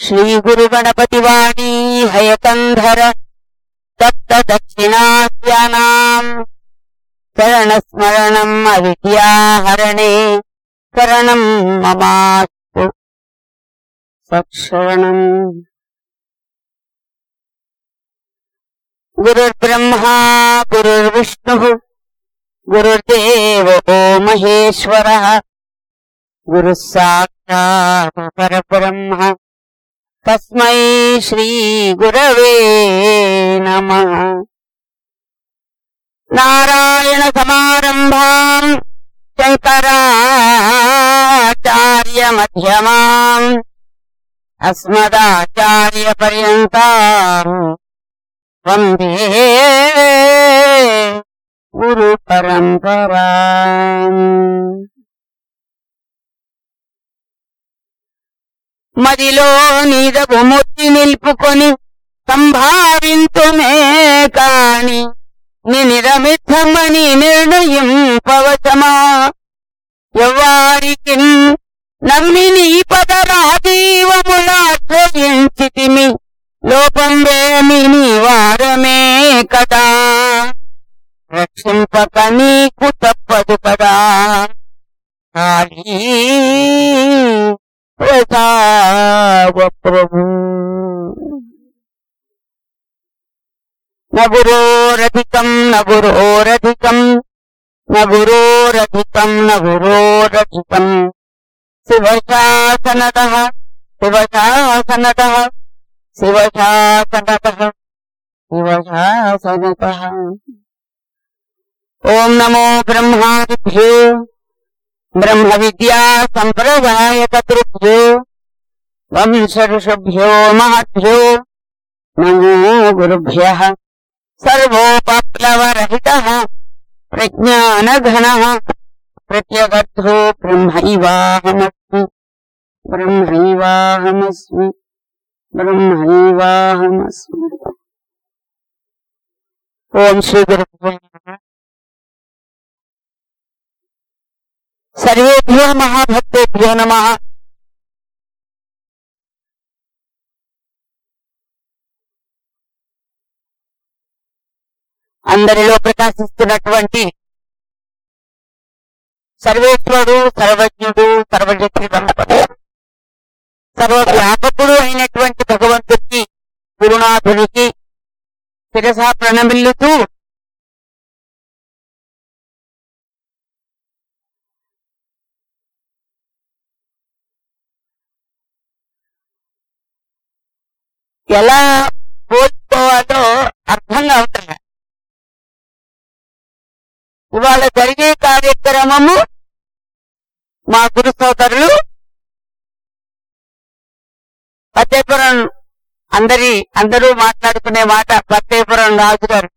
శ్రీ గురు గణపతి వాణీ హయకంధర దత్త దక్షిణాస్యానాం శరణ స్మరణం అవిద్యాహరణే శరణం మమాస్తు సత్శరణం గురుర్బ్రహ్మా గురుర్విష్ణుః గురుర్దేవో మహేశ్వరः గురుः సాక్షాత్ పరబ్రహ్మ తస్మై శ్రీ గురవే నమః నారాయణ సమారంభాం శంకరాచార్య మధ్యమాం అస్మదాచార్య పర్యంతం వందే గురు పరంపరా మదిలో నీదగు ముత్తి నిలుపుకొని సంభావింతుమే కాని నిరమిత్తమని నిర్ణయింపవచమా ఎవ్వారికి నమ్మి నీ పదరాజీవములాశ్రయించితిమి లోపం వేమి నీ వారమే కదా రక్షింపక నీకు తప్పదు కదా కాళీ ప్రసావ ప్రభు నగురోరధికం నగురోరధికం నగురోరధికం నగురోరధికం శివశాసనత శివశాసనత శివశాసనత శివశాసనత ఓం నమో బ్రహ్మాదిభ్యో బ్రహ్మ విద్యా సంప్రదాయ కతృభ్యో వంశఋషభ్యో మహద్భ్యో నమో గురుభ్య సర్వోపప్లవరహిత ప్రజ్ఞానఘన ప్రత్యగర్థో బ్రహ్మైవాహమస్మి బ్రహ్మైవాహమస్మి బ్రహ్మైవాహమస్మి ఓం శ్రీ గురుభ్యో నమః సర్వేభ్యో మహాభక్తేభ్యో నమ అందరిలో ప్రకాశిస్తున్నటువంటి సర్వేశ్వరుడు సర్వజ్ఞుడు సర్వశక్తి సంపద సర్వవ్యాపకుడు అయినటువంటి భగవంతుడికి గురునాథుడికి శిరసా ప్రణమిల్లుతూ ఎలా పోల్చుకోవాలో అర్థం కావట్లేదు ఇవాళ జరిగే కార్యక్రమము మా గురు సోదరులు ఫతేపురం అందరి అందరూ మాట్లాడుకునే మాట ఫతేపురం రాజు గారు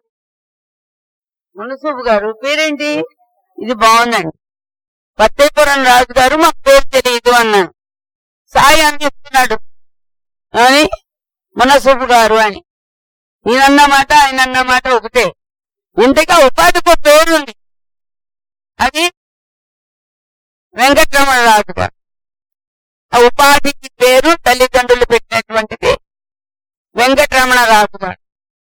మునసూబు గారు పేరేంటి ఇది బాగుందండి ఫతేపురం రాజు గారు మాకు పేరు తెలియదు అన్నాను సాయి అందిస్తున్నాడు అని మునసూబు గారు అని ఈయనన్న మాట ఆయన అన్న మాట ఒకటే ఇంతగా ఉపాధికి ఒక పేరు ఉంది అది వెంకటరమణరాజు గారు ఆ ఉపాధికి పేరు తల్లిదండ్రులు పెట్టినటువంటిది వెంకటరమణరాజు గారు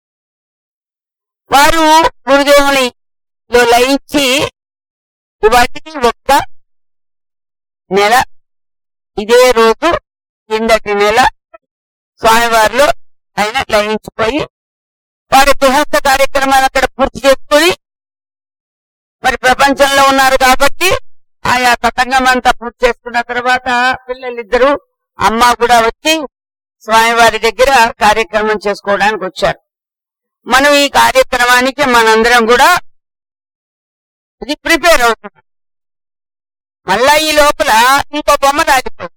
వారు గురుదేవునిలో లయించి వాటికి ఒక్క నెల ఇదే రోజు కిందటి నెల స్వామివారిలో ఆయన లయించిపోయి వారి గృహస్థ కార్యక్రమాలు అక్కడ పూర్తి చేసుకుని మరి ప్రపంచంలో ఉన్నారు కాబట్టి ఆయా తతంగం అంతా పూర్తి చేసుకున్న తర్వాత పిల్లలిద్దరూ అమ్మ కూడా వచ్చి స్వామివారి దగ్గర కార్యక్రమం చేసుకోవడానికి వచ్చారు మనం ఈ కార్యక్రమానికి మనందరం కూడా ఇది ప్రిపేర్ అవుతున్నాం మళ్ళా ఈ లోపల ఇంకో బొమ్మ రాలిపోతుంది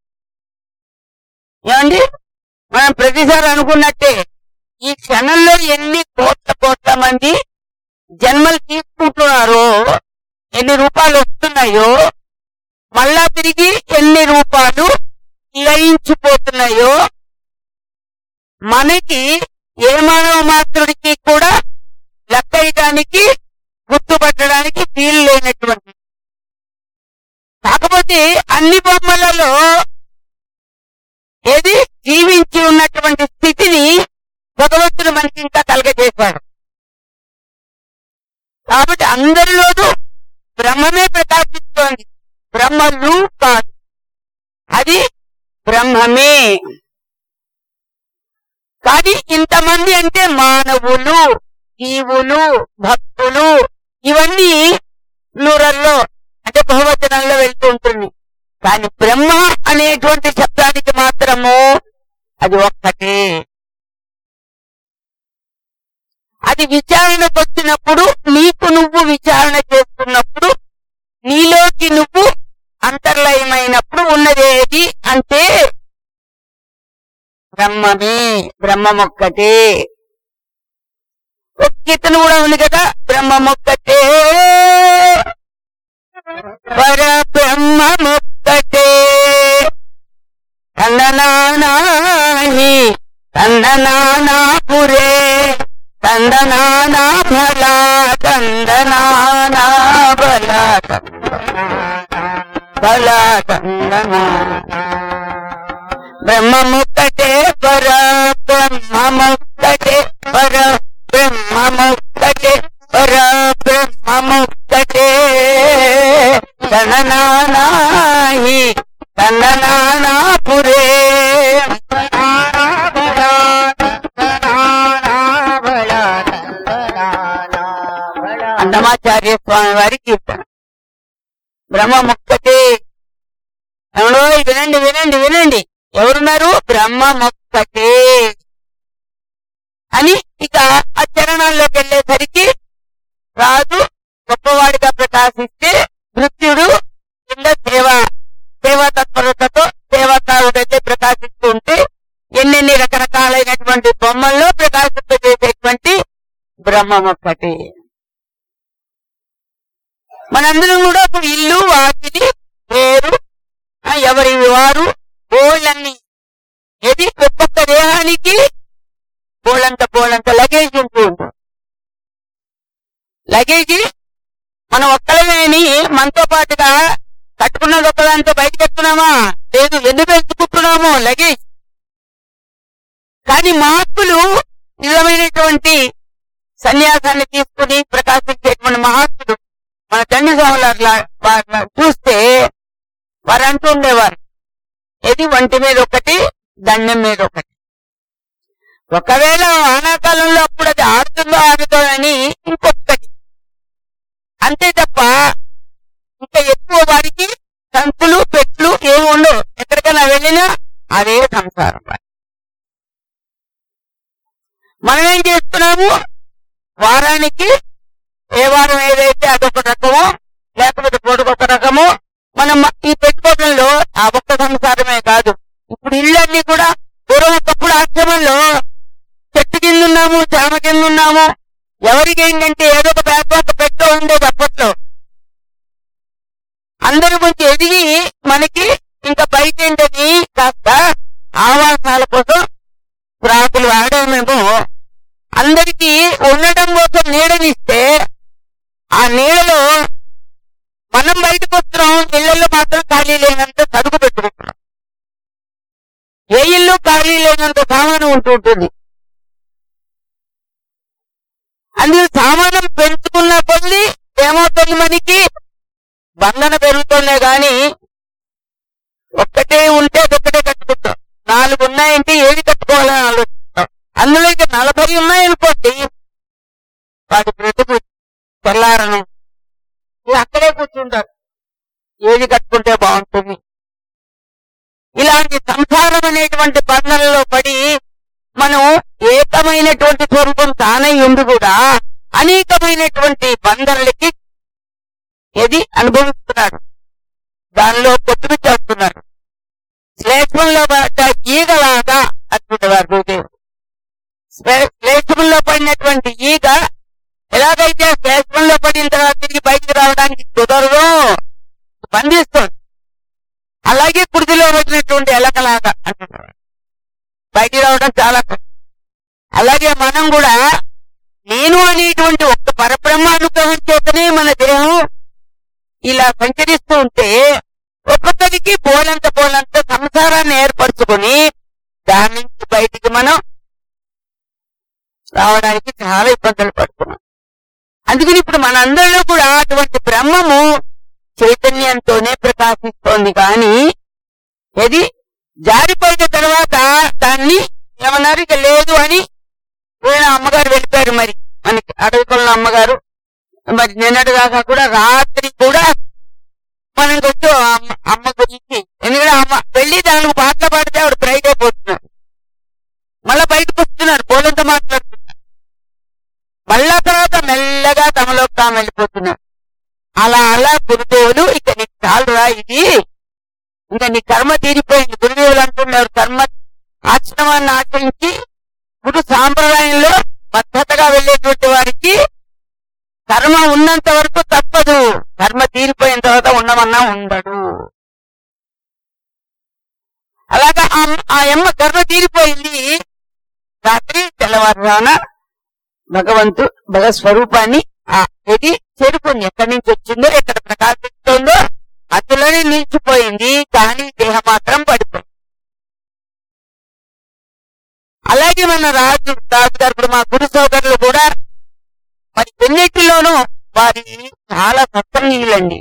ఏమండి మనం ప్రతిసారి అనుకున్నట్టే ఈ క్షణంలో ఎన్ని కోట్ల కోట్ల మంది జన్మలు తీసుకుంటున్నారో ఎన్ని రూపాయలు వస్తున్నాయో మళ్ళా తిరిగి ఎన్ని రూపాయలు లయించిపోతున్నాయో మనకి ఏ మానవ మాత్రుడికి కూడా లెక్కయడానికి గుర్తుపట్టడానికి వీలు లేనటువంటి కాకపోతే అన్ని బొమ్మలలో ఏది జీవించి ఉన్నటువంటి స్థితిని భగవంతుడు మనకి ఇంకా కలగజేశాడు కాబట్టి అందరిలోనూ బ్రహ్మమే ప్రకాశిస్తోంది బ్రహ్మలు కాదు అది బ్రహ్మమే కానీ ఇంతమంది అంటే మానవులు జీవులు భక్తులు ఇవన్నీ ప్లూరల్లో అంటే బహువచనంలో వెళ్తూ ఉంటుంది కానీ బ్రహ్మ అనేటువంటి శబ్దానికి మాత్రము అది ఒక్కటే అది విచారణకు వచ్చినప్పుడు నీకు నువ్వు విచారణ చేస్తున్నప్పుడు నీలోకి నువ్వు అంతర్లయమైనప్పుడు ఉన్నదేది అంటే బ్రహ్మమే బ్రహ్మమొక్కటే ఒక కీర్తన కూడా ఉంది కదా బ్రహ్మమొక్కటే పర బ్రహ్మమొక్కటే తందనానాహి తందనానాపురే తందనానా ఫల తందనానా బల బల తందనా బ్రహ్మముక్కటే పర బ్రహ్మముక్కటే పర బ్రహ్మముక్కటే పర బ్రహ్మముక్కటే తననానాహి తననానాపురే అన్నమాచార్య స్వామి వారి కీర్తన బ్రహ్మముక్కటే ఎవడో వినండి వినండి వినండి ఎవరున్నారు బ్రహ్మమొక్కటే అని ఇక ఆ చరణాల్లోకి వెళ్ళేసరికి రాజు గొప్పవాడిగా ప్రకాశిస్తే మృత్యుడు కింద సేవ సేవా తత్పరతతో సేవాకారుడైతే ప్రకాశిస్తూ ఉంటే ఎన్నెన్ని రకరకాలైనటువంటి బొమ్మల్లో ప్రకాశింపజేసేటువంటి బ్రహ్మమొక్కటే మనందరం కూడా ఇప్పుడు ఇల్లు వాకిలి పేరు ఆ, ఎవరి వారు బోళ్ళన్ని ఏది ఒక్కొక్క దేహానికి బోళ్ళంత బోళ్ళంత లగేజ్ ఉంటూ ఉంటుంది లగేజ్ మనం ఒక్కలమేని మనతో పాటుగా కట్టుకున్నది ఒక్కదాంతో బయటకు ఎత్తున్నామా లేదు ఎందుకు ఎత్తుకుంటున్నామో లగేజ్ కానీ మహాత్ములు నిజమైనటువంటి సన్యాసాన్ని తీసుకుని ప్రకాశించేటువంటి మహాత్ములు మన తండ్రి స్వాముల చూస్తే వారు అంటూ ఉండేవారు ఇది ఒంటి మీద ఒకటి దండం మీద ఒకటి ఒకవేళ వానాకాలంలో అప్పుడు అది ఆడుతుందో ఆడుతో అని ఇంకొకటి అంతే తప్ప ఇంకా ఎక్కువ వారికి సంతులు పెట్లు ఏమి ఉండవు ఎక్కడికైనా వెళ్ళినా అదే సంసారం వారి. మనం ఏం చేస్తున్నాము వారానికి ఏ వారం ఏదైతే అదొక రకము లేకపోతే పొడుగొక రకము మనం ఈ పెట్టుకోవడంలో ఆ ఒక్క సంసారమే కాదు ఇప్పుడు ఇళ్ళన్నీ కూడా పూర్వం ఒకప్పుడు ఆశ్రమంలో చెట్టు కింద ఉన్నాము చామ కింద ఉన్నాము ఎవరికి ఏంటంటే ఏదో ఒక వ్యాపార పెట్టో ఉండేది అప్పట్లో అందరూ కొంచెం ఎదిగి మనకి ఇంకా బయట ఏంటని కాస్త ఆవాసాల కోసం ప్రాకులు ఆడామేమో అందరికీ ఉండడం కోసం నీడనిస్తే ఆ నీడలో మనం బయటకు వస్తున్నాం ఇళ్లలో మాత్రం ఖాళీ లేనంత సరుకు పెట్టుకుంటున్నాం ఏ ఇల్లు ఖాళీ లేనంత సామాను ఉంటూ ఉంటుంది అందులో సామానం పెంచుకున్న కొద్ది ఏమవుతుంది మనకి బంధన పెరుగుతుందే గాని ఒక్కటే ఉంటే ఒక్కటే కట్టుకుంటాం నాలుగు ఉన్నాయంటే ఏది కట్టుకోవాలని ఆలోచిస్తాం అందులో ఇక నలభై ఉన్నాయనుకోండి వాటి బ్రతుకు తెల్లారను ఇక అక్కడే కూర్చుంటారు ఏది కట్టుకుంటే బాగుంటుంది ఇలాంటి సంసారం అనేటువంటి బంధనలో పడి మనం ఏకమైనటువంటి స్వరూపం తానై ఉండి కూడా అనేకమైనటువంటి బంధనలకి ఏది అనుభవిస్తున్నాడు దానిలో కొట్టుకు చేస్తున్నాడు శ్లేషంలో పడ్డ ఈగలాగా అద్భుతవారు గురుదేవుడు శ్లే- శ్లేషంలో పడినటువంటి ఈగ ఎలాగైతే శ్లేషంలో పడిన తర్వాత తిరిగి బయటికి రావడానికి కుదరదో బంధిస్తుంది అలాగే కుడిదిలో వచ్చినటువంటి ఎలకలాగా అంటున్నాడు బయటికి రావడం చాలా కష్టం అలాగే మనం కూడా నేను అనేటువంటి ఒక్క పరబ్రహ్మ అనుగ్రహం చేతనే మన దేహం ఇలా సంచరిస్తూ ఉంటే ఒక్కొక్కరికి బోలంత బోలంత సంసారాన్ని ఏర్పరచుకొని దాని నుంచి బయటికి మనం రావడానికి చాలా ఇబ్బందులు పడుతున్నాం అందుకని ఇప్పుడు మనందరిలో కూడా అటువంటి బ్రహ్మము చైతన్యంతోనే ప్రకాశిస్తోంది కానీ ఇది జారిపోయిన తర్వాత దాన్ని ఏమన్నారు ఇక లేదు అని వీళ్ళ అమ్మగారు వెళ్ళిపోయారు మరి మనకి అడవికొల్ల అమ్మగారు మరి నిన్నటి దాకా కూడా రాత్రి కూడా మనం కొంచెం అమ్మ అమ్మ గురించి ఎందుకంటే అమ్మ వెళ్ళి దానికి పాటలు పాడితే ఆవిడ బ్రైట్ అయిపోతున్నారు మళ్ళా బయటకు వస్తున్నారు పోలంత మాట్లాడుతున్నారు మళ్ళా తర్వాత మెల్లగా తమలోకి తాము వెళ్ళిపోతున్నారు అలా అలా గురుదేవులు ఇక నీకు చాలురా ఇది ఇంకా నీ కర్మ తీరిపోయింది గురుదేవులు అంటున్నారు కర్మ ఆశ్రమాన్ని ఆచరించి గురు సాంప్రదాయంలో పద్ధతగా వెళ్ళేటువంటి వారికి కర్మ ఉన్నంత వరకు తప్పదు కర్మ తీరిపోయిన తర్వాత ఉండమన్నా ఉండడు అలాగా ఆ- ఆ అమ్మ కర్మ తీరిపోయింది రాత్రి తెల్లవారుజామున భగవంతు భగస్వరూపాన్ని ఆ ఇది చేరుకుంది ఎక్కడి నుంచి వచ్చిందో ఎక్కడ ప్రకాశిస్తుందో అందులోనే నిలిచిపోయింది కానీ దేహం మాత్రం పడిపోయింది అలాగే మన రాజు రాజు గారు ఇప్పుడు మా గురు సోదరులు కూడా మరి కొన్నిటిలోనూ వారి చాలా సత్సంగీయులండి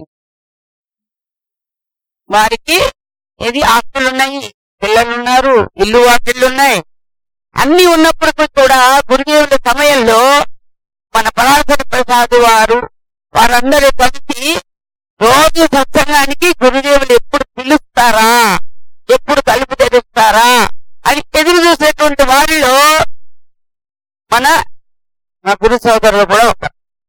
వారికి ఏది ఆస్తులున్నాయి పిల్లలున్నారు ఇల్లు వాకిళ్ళున్నాయి అన్ని ఉన్నప్పటికీ కూడా గురుదేవుల సమయంలో మన పరాశర ప్రసాద్ వారు వారందరూ కలిసి రోజు సత్సంగానికి గురుదేవులు ఎప్పుడు పిలుస్తారా ఎప్పుడు తలుపు తెరుస్తారా అని ఎదురు చూసేటువంటి వారిలో మన మా గురు సోదరులు కూడా ఒక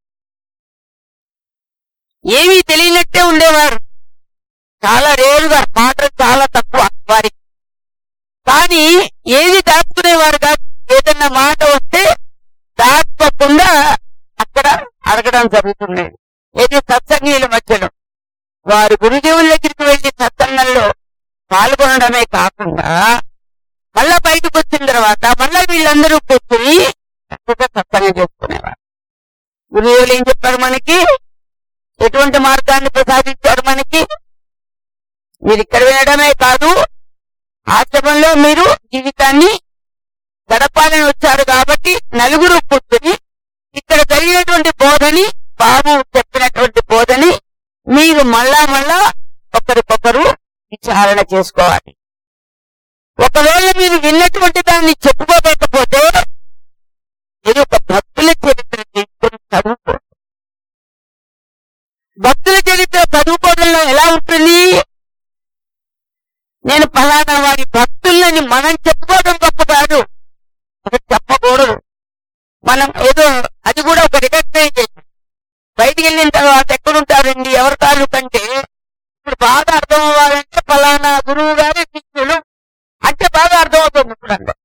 ఏమీ తెలియనట్టే ఉండేవారు చాలా రేరుగా మాటలు చాలా తక్కువ వారికి కానీ ఏది దాచుకునేవారు కాదు ఏదన్నా మాట వస్తే దాచుకోకుండా అక్కడ అడగడం జరుగుతుంది ఏది సత్సంగీల మధ్యలో వారు గురుదేవుల దగ్గరికి వెళ్లి సత్సంగంలో పాల్గొనడమే కాకుండా మళ్ళా బయటకు వచ్చిన తర్వాత మళ్ళా వీళ్ళందరూ కూర్చుని చక్కగా సత్సంగం చేసుకునేవారు గురుదేవులు ఏం చెప్పారు మనకి ఎటువంటి మార్గాన్ని ప్రసాదించారు మనకి మీరు ఇక్కడ వినడమే కాదు ఆశ్రమంలో మీరు జీవితాన్ని గడపాలని వచ్చారు కాబట్టి నలుగురు కూర్చుని ఇక్కడ జరిగినటువంటి బోధని బాబు చెప్పినటువంటి బోధని మీరు మళ్ళా మళ్ళా ఒకరికొకరు విచారణ చేసుకోవాలి ఒకవేళ మీరు విన్నటువంటి దాన్ని చెప్పుకోలేకపోతే ఇది ఒక భక్తుల చరిత్ర తీసుకొని చదువుకో భక్తుల చరిత్ర చదువుకోవడంలో ఎలా ఉంటుంది నేను ఫలానా వారి భక్తులని మనం చెప్పుకోవడం గొప్ప కాదు అది చెప్పకూడదు మనం ఏదో అది కూడా ఒక రికగ్నైజేషన్ బయటికి వెళ్ళిన తర్వాత ఎక్కడుంటారండి ఎవరి తాలూ కంటే ఇప్పుడు బాగా అర్థం అవ్వాలంటే ఫలానా గురువు గారి శిష్యులు అంటే బాగా అర్థమవుతుంది ఇప్పుడు అందరూ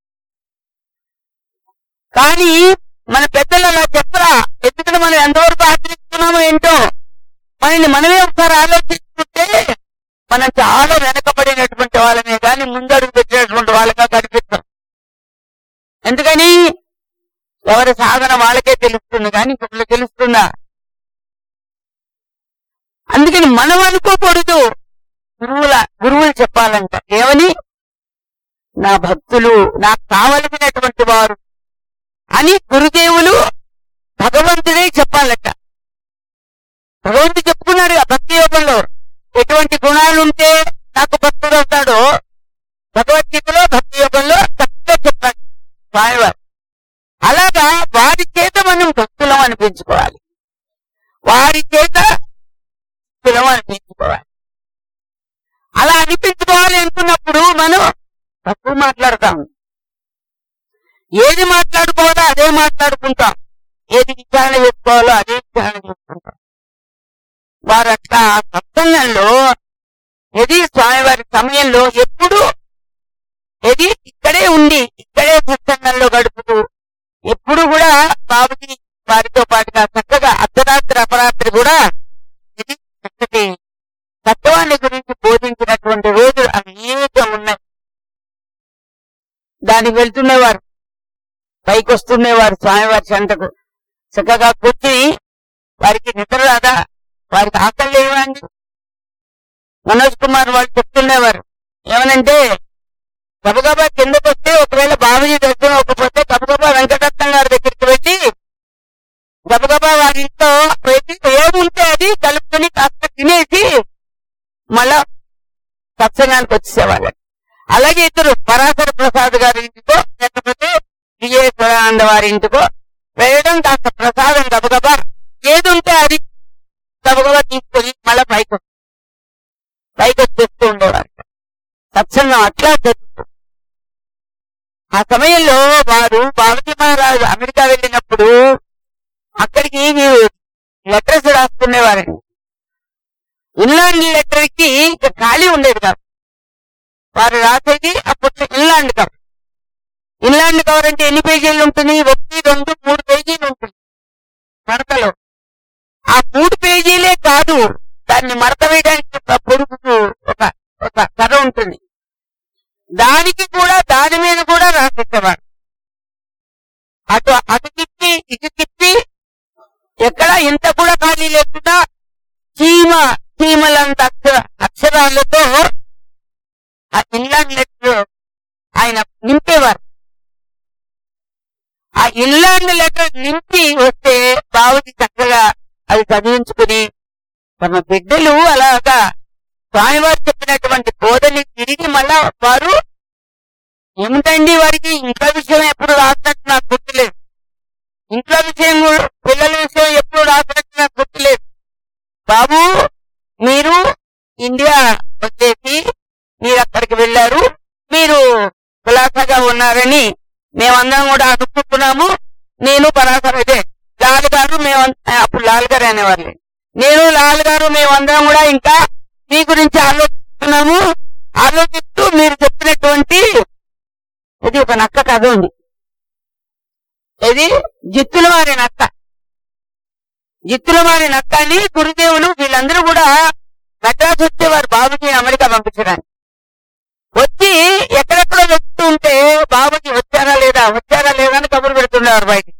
కానీ మన పెద్దలు అలా చెప్పరా ఎందుకంటే మనం ఎంతవరకు ఆచరిస్తున్నామో ఏంటో మనల్ని మనమే ఒకసారి ఆలోచించుకుంటే మనం చాలా వెనకబడినటువంటి వాళ్ళమే కానీ ముందడుగు పెట్టినటువంటి వాళ్ళగా కనిపిస్తాం ఎందుకని ఎవరి సాధన వాళ్ళకే తెలుస్తుంది కానీ ఇంకొకరికి తెలుస్తుందా అందుకని మనం అనుకోకూడదు గురువుల గురువులు చెప్పాలంట ఏమని నా భక్తులు నాకు కావలసినటువంటి వారు అని గురుదేవులు భగవంతుడే చెప్పాలట భగవంతుడు చెప్పుకున్నాడు ఆ భక్తి యోగంలో ఎటువంటి గుణాలుంటే నాకు భక్తుడు అవుతాడో భగవద్గీతలో భక్తి యోగంలో చక్కగా చెప్పాడు స్వామివారు అలాగా వారి చేత మనం భక్తులం అనిపించుకోవాలి వారి చేత భక్తులం అనిపించుకోవాలి అలా అనిపించుకోవాలి అనుకున్నప్పుడు మనం తక్కువ మాట్లాడతాం ఏది మాట్లాడుకోవాలో అదే మాట్లాడుకుంటాం ఏది విచారణ చేసుకోవాలో అదే విచారణ చేసుకుంటాం వారు అట్లా సత్సంగంలో ఏది స్వామివారి సమయంలో ఎప్పుడు ఏది ఇక్కడే ఉండి ఇక్కడే సత్సంగంలో గడుపుతూ ఎప్పుడు కూడా బాబుకి వారితో పాటుగా చక్కగా అర్ధరాత్రి అపరాత్రి కూడా ఇది చక్కటి తత్వాన్ని గురించి బోధించినటువంటి రోజులు అనేకం ఉన్నాయి దానికి వెళ్తుండేవారు పైకి వస్తుండేవారు స్వామివారి చెంతకు చక్కగా కూర్చుని వారికి నిద్ర రాదా వారికి ఆకలి లేవండి మనోజ్ కుమార్ వాళ్ళు చెప్తుండేవారు ఏమనంటే గబగబా కిందకు వస్తే ఒకవేళ బాబుజీ దర్శనం ఒకపోతే గబగబా వెంకటరత్నం గారి దగ్గరికి వెళ్ళి గబగబా వారి ఇంట్లో వెళ్ళి ఏముంటే అది కలుపుకొని కాస్త తినేసి మళ్ళా సత్సంగానికి వచ్చేసేవాళ్ళు అలాగే ఇద్దరు పరాశర ప్రసాద్ గారి ఇంటికో లేకపోతే విజయేశ్వరానంద వారి ఇంటికో వేయడం కాస్త ప్రసాదం గబగబా ఏది ఉంటే అది గబగబా తీసుకొని మళ్ళా పైకి వస్తారు. పైకి వచ్చేస్తూ ఉండేవారు సత్సంగం అట్లా జరుగుతుంది ఆ సమయంలో వారు బాలజీ మహారాజు అమెరికా వెళ్ళినప్పుడు అక్కడికి వీరు లెటర్స్ రాసుకునేవారండి ఇన్లాండ్ లెటర్ కి ఇక ఖాళీ ఉండేది కాదు వారు రాసేది అప్పట్లో ఇన్లాండ్ కవర్ ఇన్లాండ్ కవర్ అంటే ఎన్ని పేజీలు ఉంటుంది ఒకటి రెండు మూడు పేజీలు ఉంటుంది మడతలో ఆ మూడు పేజీలే కాదు దాన్ని మడత వేయడానికి ఒక పొడుగు ఒక ఒక కర్ర ఉంటుంది దానికి కూడా దాని మీద కూడా రాసేసేవాడు అటు అటు తిప్పి ఇటు తిప్పి ఎక్కడ ఇంత కూడా ఖాళీ లేకుండా చీమ చీమలంత అక్షర అక్షరాలతో ఆ ఇంగ్లాండ్ లెటర్ ఆయన నింపేవారు ఆ ఇంగ్లాండ్ లెటర్ నింపి వస్తే బావుకి చక్కగా అది చదివించుకుని తమ బిడ్డలు అలాగా స్వామివారు చెప్పినటువంటి బోధని తిరిగి మళ్ళా వారు ఏమిటండి వారికి ఇంట్లో విషయం ఎప్పుడు రాసినట్టు నాకు గుర్తులేదు ఇంట్లో విషయం కూడా- పిల్లల విషయం ఎప్పుడు రాసినట్టు నాకు గుర్తులేదు బాబు మీరు ఇండియా వచ్చేసి మీరు అక్కడికి వెళ్ళారు మీరు కులాసగా ఉన్నారని మేమందరం కూడా అనుకుంటున్నాము నేను పరాశర ఇదే లాల్ గారు మేము అప్పుడు లాల్ గారు అనేవాళ్ళు నేను లాల్ గారు మేమందరం కూడా ఇంకా మీ గురించి ఆలోచిస్తున్నాము ఆలోచిస్తూ మీరు చెప్పినటువంటి ఇది ఒక నక్క కథ ఉంది ఇది జిత్తుల వారి నక్క జిత్తుల వారి నక్క అని గురుదేవులు వీళ్ళందరూ కూడా మెడ్రాస్ వచ్చేవారు బాబుజీ అమెరికా పంపించడానికి వచ్చి ఎక్కడెక్కడో వెళ్తూ ఉంటే బాబుజీ వచ్చారా లేదా వచ్చారా లేదా అని కబురు పెడుతుండేవారు బయటికి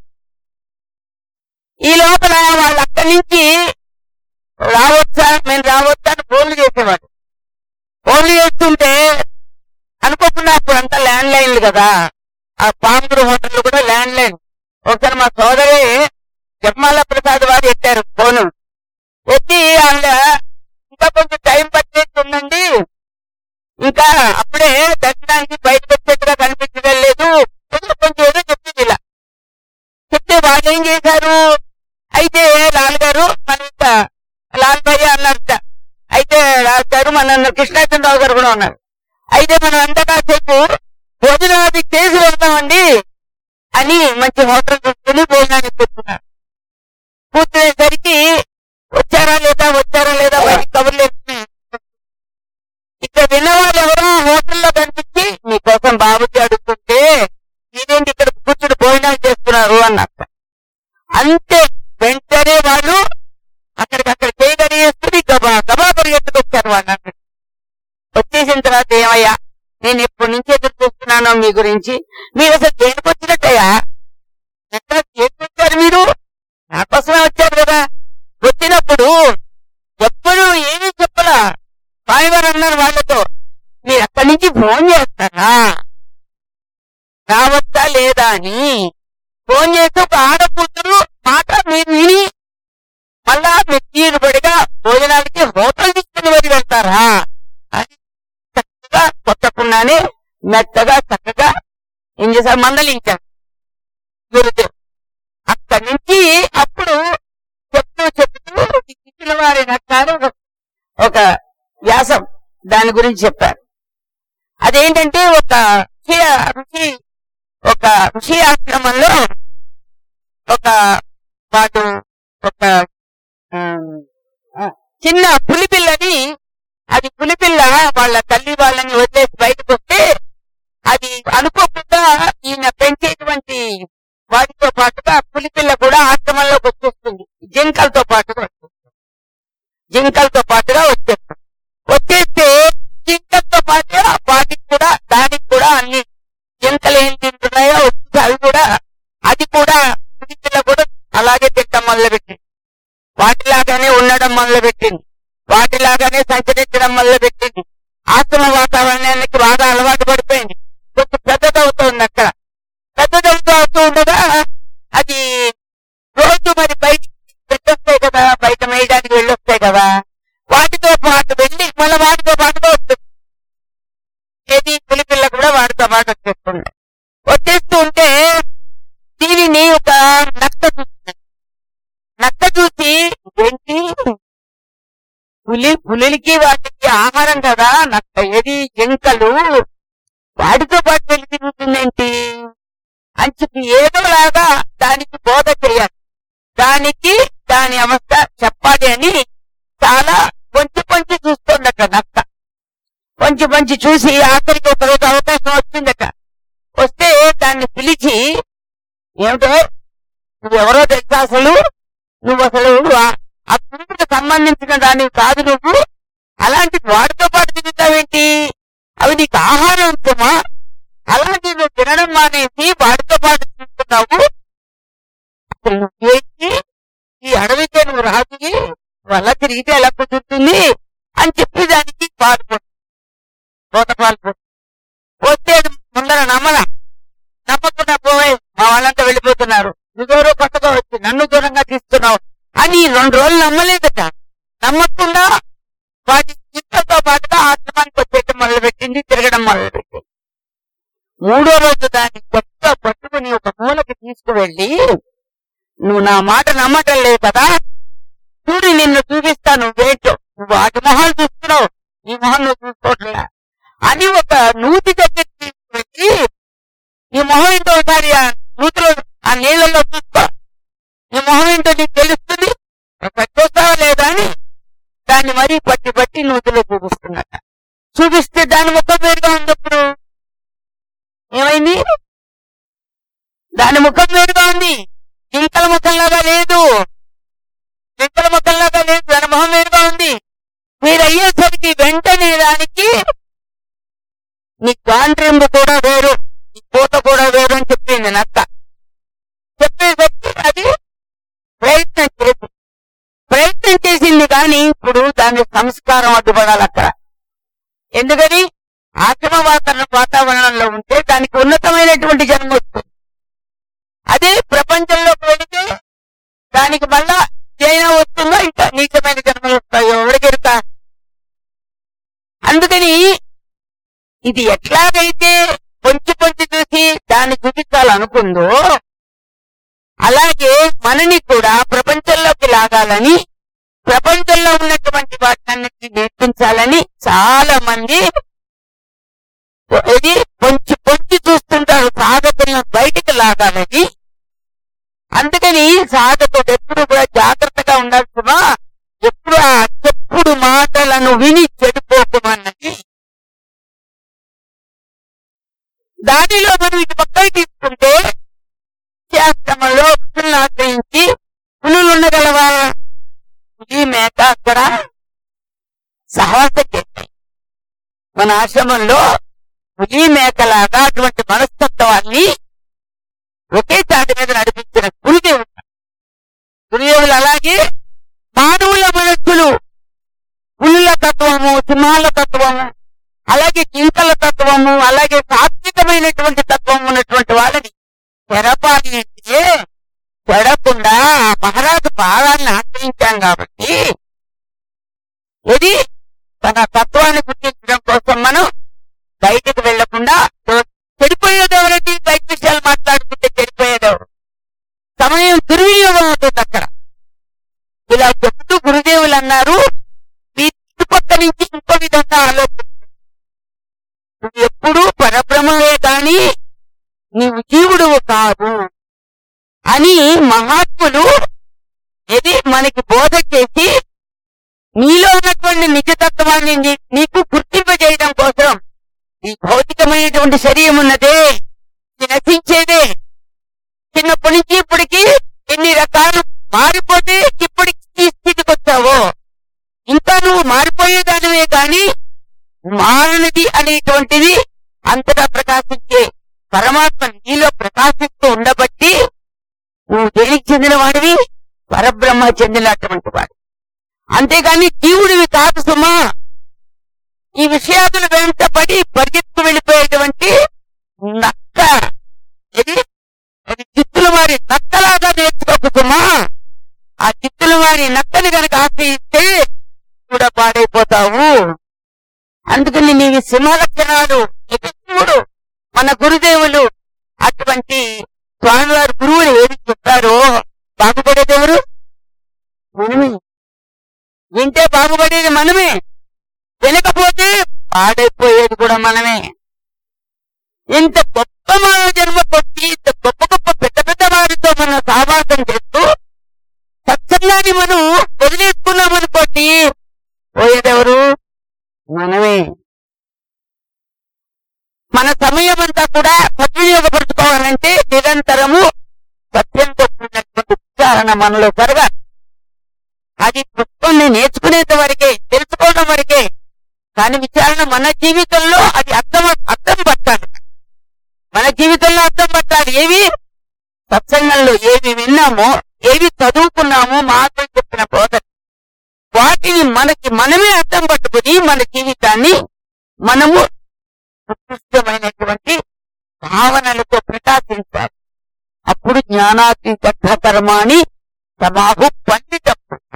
ఈ లోపల వాళ్ళు అక్కడి నుంచి రావచ్చా మేము రావచ్చా అని ఫోన్లు చేసేవాడు ఫోన్లు చేస్తుంటే అనుకోకుండా అప్పుడు అంతా ల్యాండ్ లైన్లు కదా ఆ పాంగురు హోటల్ కూడా ల్యాండ్ లైన్ ఒకసారి మా సోదరి జపమాల ప్రసాద్ వారు ఎత్తారు ఫోను ఎత్తి ఆవిడ ఇంకా కొంచెం టైం పట్టేస్తుందండి ఇంకా అప్పుడే దర్శనానికి బయటకు వచ్చేట్టుగా కనిపించడం లేదు కొంచెం కొంచెం ఏదో చెప్పింది ఇలా చెప్తే వాళ్ళు ఏం చేశారు అయితే లాల్ గారు మన ఇంకా లాల్ భయ్య అన్నారట అయితే రాజు గారు మన కృష్ణాచంద్రరావు గారు కూడా ఉన్నారు అయితే మనం అంతా కాసేపు భోజనాది చేసి వెళ్తామండి అని మంచి హోటల్ చూసుకుని భోజనానికి కూర్చున్నారు కూర్చునేసరికి వచ్చారా లేదా వచ్చారా లేదా బయటికి కబుర్లు వేసుకుని ఇక్కడ విన్నవాళ్ళు ఎవరో హోటల్లో కనిపించి మీకోసం బాబుజీ అడుగుతుంటే మీరేంటి ఇక్కడ కూర్చుని భోజనాలు చేస్తున్నారు అన్నారు అంతే వెంటనే వాళ్ళు అక్కడికక్కడ చేయగలిగేసుకుని గబా గబా పరిగెత్తుకొచ్చారు వాళ్ళు అక్కడికి. వచ్చేసిన తర్వాత ఏమయ్యా నేను ఎప్పటి నుంచి ఎదురు చూస్తున్నానో మీ గురించి మీరు అసలు దేనికి వచ్చినట్టయ్యా ఎక్కడ దేనికి వచ్చారు మీరు నా కోసమే వచ్చారు కదా వచ్చినప్పుడు ఎప్పుడు ఏమీ చెప్పలా స్వామివారు అన్నారు వాళ్ళతో మీరు అక్కడి నుంచి ఫోన్ చేస్తారా రావచ్చా లేదా అని ఫోన్ చేసి ఒక ఆడకూతురు మాట మీరు విని మళ్ళా మీరు తీరుబడిగా భోజనానికి హోటల్ తీసుకుని వెళ్ళి వెళ్తారా అని చక్కగా కొట్టకుండానే మెత్తగా చక్కగా ఏం చేశారు మందలించారు గురుదేవ్ అక్కడి నుంచి అప్పుడు చెప్తూ చెప్తూ ఈ కిచ్చిన వారి నక్కారు ఒక- ఒక వ్యాసం దాని గురించి చెప్పారు అదేంటంటే ఒక ఋషి ఋషి ఒక ఋషి ఆశ్రమంలో ఒక వాడు ఒక ఆమ్, ఆ, చిన్న పులిపిల్లని అది పులిపిల్ల వాళ్ళ తల్లి వాళ్ళని వదిలేసి బయటకు వస్తే అది అనుకోకుండా ఈయన పెంచేటువంటి వాటితో పాటుగా పులిపిల్ల కూడా ఆశ్రమంలోకి వచ్చేస్తుంది జింకలతో పాటుగా వచ్చేస్తుంది జింకలతో పాటుగా వచ్చేస్తుంది వచ్చేస్తే జింకలతో పాటుగా వాటికి కూడా దానికి కూడా అన్ని జింకలు ఏం తింటున్నాయో వచ్చి అవి కూడా అది కూడా పులిపిల్ల కూడా అలాగే తింటాం మొదలుపెట్టింది వాటిలాగానే ఉండడం మొదలుపెట్టింది వాటిలాగానే సంచరించడం మొదలుపెట్టింది ఆశ్రమ వాతావరణానికి బాగా అలవాటు పడిపోయింది కొంచెం పెద్దదవుతోంది అక్కడ పెద్దదవుతూ అవుతూ ఉండగా అది రోజు మరి బయట పెట్టొస్తాయి కదా బయట మేయడానికి వెళ్ళొస్తాయి కదా వాటితో పాటు వెళ్ళి మళ్ళీ వాటితో పాటుగా వస్తుంది ఏది పులిపిల్ల కూడా వాటితో పాటు వచ్చేస్తుంది వచ్చేస్తూ ఉంటే దీనిని ఒక నక్క చూస్తుంది నక్క చూసి ఏంటి పులి పులికి వాటికి ఆహారం కదా నక్క ఏది జింకలు వాటితో పాటు వెళ్ళి తిరుగుతుందేంటి అని చెప్పి ఏదోలాగా దానికి బోధ చేయాలి దానికి దాని అవస్థ చెప్పాలి అని చాలా కొంచెం కొంచెం చూస్తోందట నక్క కొంచెం కొంచెం చూసి ఆఖరికి ఒక రోజు అవకాశం వచ్చిందట వస్తే దాన్ని పిలిచి ఏమిటో నువ్వెవరో తెలుసా అసలు నువ్వు అసలు ఆ- ఆ పురుగుకు సంబంధించిన దానివి కాదు నువ్వు అలాంటి వాటితో పాటు తిరుగుతావేంటి అవి నీకు ఆహారం ఇస్తామా అలాంటి నువ్వు తినడం మానేసి వాటితో పాటు తింటున్నావు అసలు నువ్వేంటి ఈ అడవికే నువ్వు రాజుకి వల్ల తిరిగితే ఎలా కుదురుతుంది అని చెప్పి దానికి పాల్పడు పోత పాల్పడు వస్తే అది ముందర నమ్మల నమ్మకుండా పోయి మా వాళ్ళంతా వెళ్ళిపోతున్నారు నువ్వెవరో కొత్తగా వచ్చి నన్ను దూరంగా తీస్తున్నావు అని రెండు రోజులు నమ్మలేదట నమ్మకుండా వాటి చిత్తతో పాటుగా ఆశ్రమానికి వచ్చేయటం మొదలు పెట్టింది తిరగడం మొదలు పెట్టింది మూడో రోజు దాన్ని కొత్త పట్టుకుని ఒక మూలకి తీసుకువెళ్ళి నువ్వు నా మాట నమ్మటం లేదు కదా చూడు నిన్ను చూపిస్తా నువ్వేంటో నువ్వు వాటి మొహాలు చూస్తున్నావు నీ మొహం నువ్వు చూసుకోవట్లే అని ఒక నూతి దగ్గర తీసుకువెళ్ళి నీ మొహం ఏంటో ఒకసారి ఆ నూతిలో ఆ నీళ్ళలో చూసుకో నీ మొహం ఏంటో నీకు తెలుస్తుంది ఒకసారి చూస్తావా లేదా అని దాన్ని మరీ పట్టి పట్టి నూతిలో చూపిస్తున్నట్ట చూపిస్తే దాని ముఖం వేరుగా ఉంది ఇప్పుడు ఏమైంది దాని ముఖం వేరుగా ఉంది జింకల ముఖంలాగా లేదు జింకల ముఖంలాగా లేదు దాని మొహం వేరుగా ఉంది మీరు అయ్యేసరికి వెంటనే దానికి నీ గాండ్రింపు కూడా వేరు నీ పూత కూడా వేరు అని చెప్పింది నక్క చెప్పేసరికి అది ప్రయత్నం చేసింది ప్రయత్నం చేసింది కానీ ఇప్పుడు దాని సంస్కారం అడ్డుపడాలి అక్కడ ఎందుకని ఆశ్రమ వాతావరణ వాతావరణంలో ఉంటే దానికి ఉన్నతమైనటువంటి జన్మ వస్తుంది అదే ప్రపంచంలోకి వెళితే దానికి మళ్ళా చైనా వస్తుందో ఇంకా నీచమైన జన్మలు వస్తాయో ఎవరికెరుక అందుకని ఇది ఎట్లాగైతే పొంచి పొంచి చూసి దాన్ని చూపించాలనుకుందో అలాగే మనని కూడా ప్రపంచంలోకి లాగాలని ప్రపంచంలో ఉన్నటువంటి వాటినన్నిటి నేర్పించాలని చాలా మంది ఇది పొంచి పొంచి చూస్తుంటారు సాధకులను బయటికి లాగాలని అందుకని సాధకుడు ఎప్పుడు కూడా జాగ్రత్తగా ఉండాల్సిన ఎప్పుడు ఆ చెప్పుడు మాటలను విని చెడిపోకమన్నది దానిలో మనం ఇటు పక్కకి తీసుకుంటే శాస్త్రములో పులులను ఆశ్రయించి పులులు ఉండగలవా ఈ మేక అక్కడ సహవాసం చేస్తాయి మన ఆశ్రమంలో పులి మేకలాగా అటువంటి మనస్తత్వాన్ని ఒకే చాటి మీద నడిపించిన గురుదేవుడు గురుదేవులు అలాగే మానవుల మనస్సులు పులుల తత్వము సింహాల తత్వము అలాగే జింకల తత్వము అలాగే సాత్వికమైనటువంటి తత్వం ఉన్నటువంటి వాళ్ళని తెరపాలి అంటే చెడకుండా ఆ మహారాజు పాదాన్ని ఆశ్రయించాం కాబట్టి ఇది తన తత్వాన్ని గుర్తించడం కోసం మనం బయటకు వెళ్లకుండా చెడిపోయేది ఎవరండి బయట విషయాలు మాట్లాడుకుంటే చెడిపోయేదెవరు సమయం దుర్వినియోగం అవుతుంది అక్కడ ఇలా చెప్తూ గురుదేవులు అన్నారు మీ చుట్టుపక్క నుంచి ఇంకో విధంగా ఆలోచించు నువ్వు ఎప్పుడూ పరబ్రహ్మవే కాని నీవు జీవుడువు కాదు అని మహాత్ములు ఇది మనకి బోధ చేసి నీలో ఉన్నటువంటి నిజతత్వాన్ని నీ- నీకు గుర్తింపజేయడం కోసం ఈ భౌతికమైనటువంటి శరీరం ఉన్నదే ఇది నశించేదే చిన్నప్పటి నుంచి ఇప్పటికి ఎన్ని రకాలు మారిపోతే ఇప్పటికి ఈ స్థితికి వచ్చావో ఇంకా నువ్వు మారిపోయేదానివే కాని మారనిది అనేటువంటిది అంతటా ప్రకాశించే పరమాత్మ నీలో ప్రకాశిస్తూ ఉండబట్టి నువ్వు దేనికి చెందిన వాడివి పరబ్రహ్మ చెందినటువంటి వాడు అంతేగాని జీవుడివి కాదు సుమా ఈ విషయాదులు వెంటపడి పరిగెత్తు వెళ్ళిపోయేటువంటి నక్క ఇది అది చిత్తుల వారి నక్కలాగా నేర్చుకోకు సుమా ఆ చిత్తుల వారి నక్కని గనక ఆశ్రయిస్తే కూడా పాడైపోతావు అందుకని నీవి సింహ లక్షణాలు ఇది చూడు మన గురుదేవులు అటువంటి స్వామివారి గురువులు ఏమి చెప్పారో బాగుపడేది ఎవరు మనమే వింటే బాగుపడేది మనమే వినకపోతే పాడైపోయేది కూడా మనమే ఇంత గొప్ప మానవ జన్మ కొట్టి ఇంత గొప్ప గొప్ప పెద్ద పెద్ద వారితో మనం సావాసం చేస్తూ సత్సంగాన్ని మనం వదిలేసుకున్నామనుకోండి పోయేదెవరు మనమే మన సమయం అంతా కూడా సద్వినియోగపరచుకోవాలంటే నిరంతరము సత్యంతో కూడినటువంటి ఉచ్చారణ మనలో జరగాలి అది పుష్పాన్ని నేర్చుకునేంత వరకే తెలుసుకోవడం వరకే కానీ విచారణ మన జీవితంలో అది అర్థం అర్థం పట్టాలి మన జీవితంలో అర్థం పట్టాలి ఏవి సత్సంగంలో ఏవి విన్నామో ఏవి చదువుకున్నామో మాకు చెప్పిన బోధ వాటిని మనకి మనమే అర్థం పట్టుకుని మన జీవితాన్ని మనము ఉత్కృష్టమైనటువంటి భావనలతో ప్రకాశించాలి అప్పుడు జ్ఞానాతీత కర్మాని సమాహు పండితం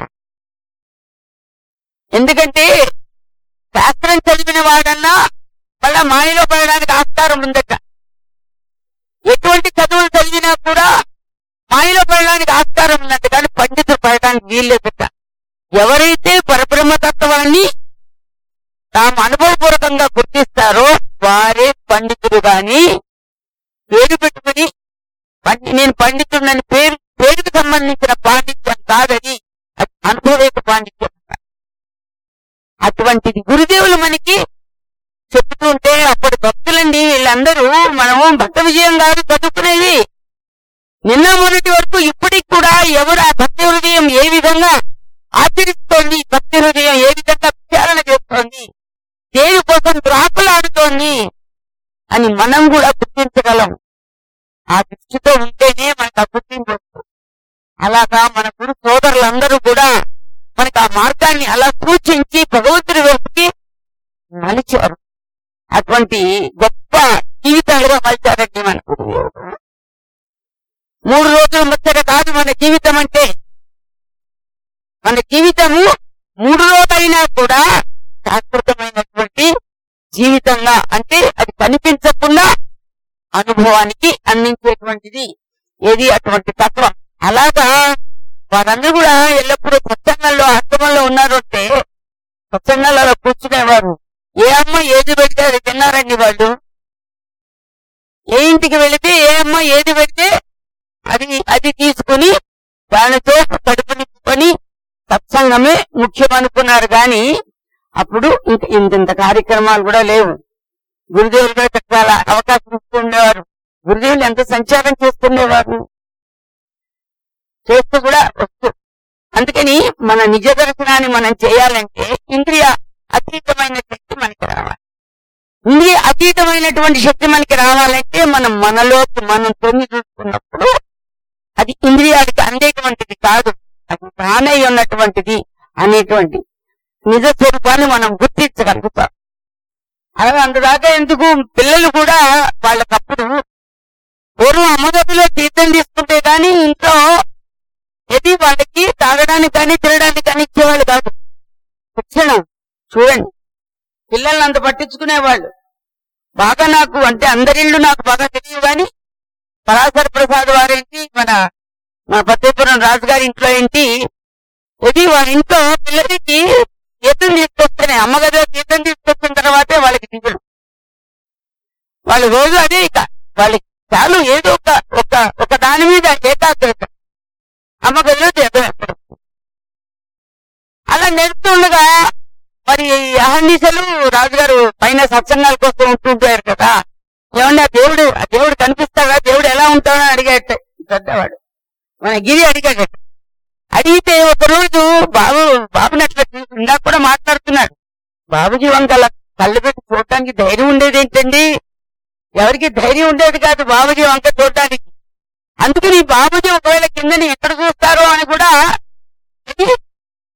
ఎందుకంటే శాస్త్రం చదివిన వాడన్నా మళ్ళా మాయలో పడడానికి ఆస్కారం ఉందట ఎటువంటి చదువులు చదివినా కూడా మాయలో పడడానికి ఆస్కారం ఉందంట కానీ పండితులు పడడానికి వీల్లేదట ఎవరైతే పరబ్రహ్మతత్వాన్ని తాము అనుభవపూర్వకంగా గుర్తిస్తారో వారే పండితుడు గాని పేరు పెట్టుకుని పండి నేను పండితుడని పేరు పేరుకు సంబంధించిన పాండిత్యం కాదని అది అనుభవేక పాండిత్యం అటువంటిది గురుదేవులు మనకి చెప్తుంటే అప్పటి భక్తులండి వీళ్ళందరూ మనము భక్త విజయం గారు చదువుకునేది నిన్న మొన్నటి వరకు ఇప్పటికి కూడా ఎవరు ఆ భక్తి హృదయం ఏ విధంగా ఆచరిస్తోంది భక్తి హృదయం ఏ విధంగా విచారణ చేస్తోంది దేని కోసం ద్రాకులాడుతోంది అని మనం కూడా గుర్తించగలం ఆ దృష్టితో ఉంటేనే మనకు ఆ గుర్తింపు వస్తుంది. అలాగా మన గురు సోదరులందరూ కూడా మనకు ఆ మార్గాన్ని అలా సూచించి భగవంతుడి వైపుకి మలిచారు అటువంటి గొప్ప జీవితాలుగా మలిచారండి మన గురువు మూడు రోజులు ముచ్చట కాదు మన జీవితం అంటే మన జీవితము మూడు రోజులైనా కూడా శాశ్వతమైనటువంటి జీవితంగా అంటే అది కనిపించకుండా అనుభవానికి అందించేటువంటిది ఏది అటువంటి తత్వం అలాగా వారందరూ కూడా ఎల్లప్పుడూ సత్సంగంలో ఆశ్రమంలో ఉన్నారు అంటే సత్సంగాలలో కూర్చునేవారు ఏ అమ్మ ఏది పెడితే అది తిన్నారండి వాళ్ళు ఏ ఇంటికి వెళితే ఏ అమ్మ ఏది పెడితే అది అది తీసుకుని దానితో కడుపు నింపుకొని సత్సంగమే ముఖ్యం అనుకున్నారు గాని అప్పుడు ఇంత ఇంత ఇంత కార్యక్రమాలు కూడా లేవు గురుదేవులు కూడా చాలా అవకాశం ఇస్తూ ఉండేవారు గురుదేవులు ఎంత సంచారం చేస్తుండేవారు చేస్తూ కూడా వస్తూ అందుకని మన నిజ దర్శనాన్ని మనం చేయాలంటే ఇంద్రియ అతీతమైన శక్తి మనకి రావాలి ఇంద్రియ అతీతమైనటువంటి శక్తి మనకి రావాలంటే మనం మనలోకి మనం తొంగి చూసుకున్నప్పుడు అది ఇంద్రియాలకి అందేటువంటిది కాదు అది తానై ఉన్నటువంటిది అనేటువంటి నిజ స్వరూపాన్ని మనం గుర్తించగలుగుతాం అలాగే అందుదాకా ఎందుకు పిల్లలు కూడా వాళ్ళకప్పుడు పూర్వం అమ్మగదిలో తీర్థం తీసుకుంటే గాని ఇంట్లో ఏది వాళ్ళకి తాగడానికి కానీ తినడానికి కానీ ఇచ్చేవాళ్ళు కాదు శిక్షణ చూడండి పిల్లల్ని అంత పట్టించుకునేవాళ్ళు బాగా నాకు అంటే అందరిళ్ళు నాకు బాగా తెలియదు కానీ పరాశర ప్రసాద్ వారేంటి మన మన పత్తేపురం రాజు గారి ఇంట్లో ఏంటి ఇది వాళ్ళ ఇంట్లో పిల్లలకి తీర్థం తీసుకొస్తేనే అమ్మగదిలో తీర్థం తీసుకొచ్చిన తర్వాతే వాళ్ళకి దిగులు వాళ్ళు రోజు అదే ఇక వాళ్ళకి చాలు ఏదో ఒక ఒక ఒక దాని మీద ఏకాగ్రత అమ్మగదిలో తీర్థం ఎప్పుడు అలా నేర్పుతుండగా మరి ఈ అహర్నిశలు రాజుగారు పైన సత్సంగాల కోసం ఉంటుంటారు కదా ఏమండి ఆ దేవుడు ఆ దేవుడు కనిపిస్తాడా దేవుడు ఎలా ఉంటాడో అని అడిగాట పెద్దవాడు మన గిరి అడిగాడట అడిగితే ఒక రోజు బాబు బాబుని అట్లా చూసి ఇందాక కూడా మాట్లాడుతున్నాడు బాబుజీ వంకల కళ్ళు పెట్టి చూడటానికి ధైర్యం ఉండేది ఏంటండి ఎవరికి ధైర్యం ఉండేది కాదు బాబుజీ వంక చూడటానికి అందుకని బాబుజీ ఒకవేళ కిందని ఎక్కడ చూస్తారో అని కూడా ఇది మన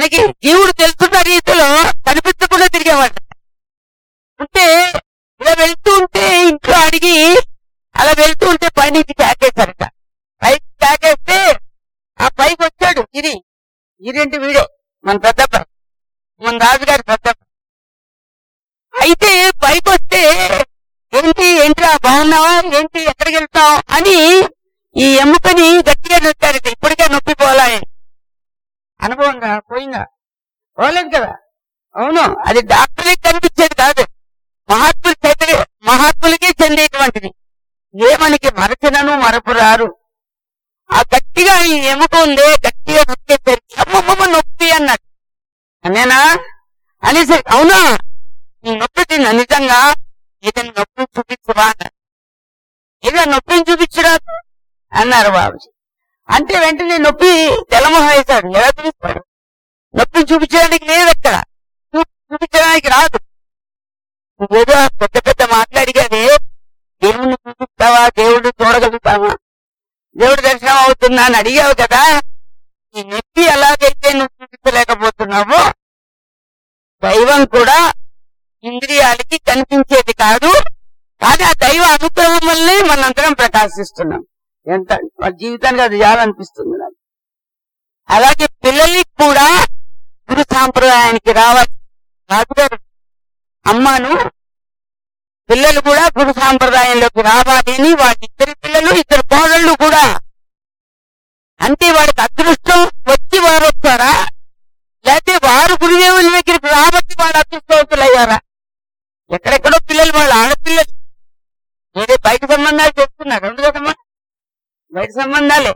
మనకి జీవుడు తెలుసున్న రీతిలో కనిపించకుండా తిరిగేవాడు ఉంటే ఇలా వెళ్తూ ఉంటే ఇంట్లో అడిగి అలా వెళ్తూ ఉంటే పైనుంచి కేకేశారట పైకి కేకేస్తే ఆ పైకి వచ్చాడు గిరి గిరింటి వీడే మన పెద్దప్ప మన రాజుగారి పెద్దప్ప అయితే పైకి వస్తే ఏంటి ఏంట్రా బాగున్నావా ఏంటి ఎక్కడికి వెళ్తావు అని ఈ ఎముకని గట్టిగా నొక్కారట ఇప్పటికే నొప్పి పోలా అనుభవంగా పోయిందా పోలేదు కదా అవును అది డాక్టర్కి కనిపించేది కాదు మహాత్ములు చేత మహాత్ములకే చెందేటువంటిది ఏ మనకి మరచినను మరపు రారు ఆ గట్టిగా ఈ ఎముక ఉందే గట్టిగా నొక్కేసారు అమ్మమ్మ నొప్పి అన్నాడు అనేనా అనేసి అవునా నీ నొప్పి తిన్నా నిజంగా ఏదైనా నొప్పి చూపించవా అన్నారు ఏదో నొప్పిని చూపించడా అన్నారు బాబుజీ అంటే వెంటనే నొప్పి తెల్లమొహం వేశాడు ఎలా చూపిస్తాడు నొప్పిని చూపించడానికి లేదు అక్కడ చూ- చూపించడానికి రాదు నువ్వేదో పెద్ద పెద్ద మాట్లాడిగానే దేవుణ్ణి చూపిస్తావా దేవుడు చూడగలుగుతావా దేవుడు దర్శనం అవుతుందా అని అడిగావు కదా ఈ నొప్పి ఎలాగైతే నువ్వు చూపించలేకపోతున్నావో దైవం కూడా ఇంద్రియాలకి కనిపించేది కాదు కానీ ఆ దైవ అనుగ్రహం వల్లే మనందరం ప్రకాశిస్తున్నాం ఎంత వాళ్ళ జీవితానికి అది చేయాలనిపిస్తుంది నాకు అలాగే పిల్లలకి కూడా గురు సాంప్రదాయానికి రావాలి రాజుగారు అమ్మను పిల్లలు కూడా గురు సాంప్రదాయంలోకి రావాలి అని వాళ్ళ ఇద్దరు పిల్లలు ఇద్దరు కోడళ్ళు కూడా అంటే వాడికి అదృష్టం వచ్చి వారు వచ్చారా లేకపోతే వారు గురుదేవుల దగ్గరికి రాబట్టి వాళ్ళు అదృష్టవంతులయ్యారా ఎక్కడెక్కడో పిల్లలు వాళ్ళ ఆడపిల్లలు ఏదో బయట సంబంధాలు చెప్తున్నారు రెండు కదమ్మా బయట సంబంధాలే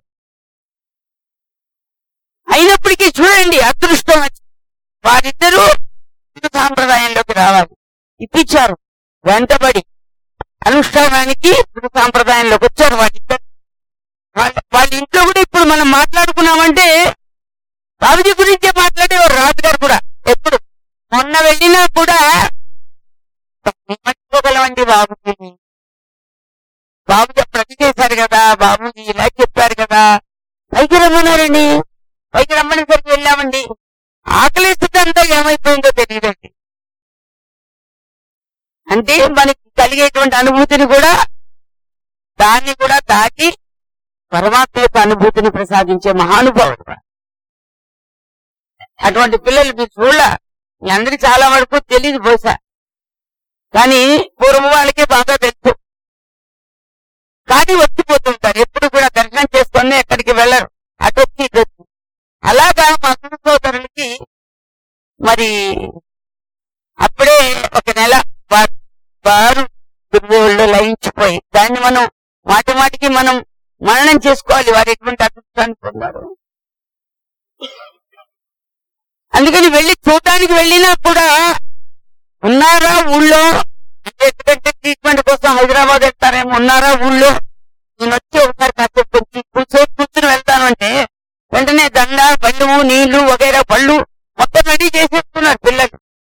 అయినప్పటికీ చూడండి అదృష్టం వచ్చి వారిద్దరూ హిందూ సాంప్రదాయంలోకి రావాలి ఇప్పించారు వెంటబడి అనుష్ఠానానికి హిందూ సాంప్రదాయంలోకి వచ్చారు వాళ్ళిద్దరు వాళ్ళ వాళ్ళ ఇంట్లో కూడా ఇప్పుడు మనం మాట్లాడుకున్నామంటే బాబుజీ గురించే మాట్లాడేవారు రాజుగారు కూడా ఎప్పుడు మొన్న వెళ్ళినా కూడా మర్చిపోగలమండి బాబుజీని బాబుజీ ప్రతి చేశారు కదా బాబుజీ ఇలా చెప్పారు కదా పైకి రమ్మన్నారండి పైకి రమ్మని సరికి వెళ్ళామండి ఆకలిస్తుందంతా ఏమైపోయిందో తెలియదండి అంటే మనకి కలిగేటువంటి అనుభూతిని కూడా దాన్ని కూడా దాటి పరమాత్మ యొక్క అనుభూతిని ప్రసాదించే మహానుభావుడు వాడు. అటువంటి పిల్లలు మీరు చూడ మీ అందరికి చాలా వరకు తెలియదు బహుశా కానీ పూర్వం వాళ్ళకి బాగా తెలుసు కానీ వచ్చిపోతుంటారు ఎప్పుడు కూడా దర్శనం చేసుకొని ఎక్కడికి వెళ్ళరు అటు వచ్చి ఇటు వచ్చి అలాగా మా గురు సోదరులకి మరి అప్పుడే ఒక నెల వారు వారు గురువుల్లో లయించిపోయి దాన్ని మనం మాటి మాటికి మనం మననం చేసుకోవాలి వారు ఎటువంటి అదృష్టాన్ని పొందారు అందుకని వెళ్ళి చూడటానికి వెళ్ళినా కూడా ఉన్నారా ఊళ్ళో అంటే ఎందుకంటే ట్రీట్మెంట్ కోసం హైదరాబాద్ వెళ్తారేమో ఉన్నారా ఊళ్ళో నేను వచ్చి ఒకసారి కాసేపు కొంచెం కూర్చొని కూర్చుని వెళ్తాను అంటే వెంటనే దండ పళ్ళు నీళ్లు వగైరా పళ్ళు మొత్తం రెడీ చేసేస్తున్నారు పిల్లలు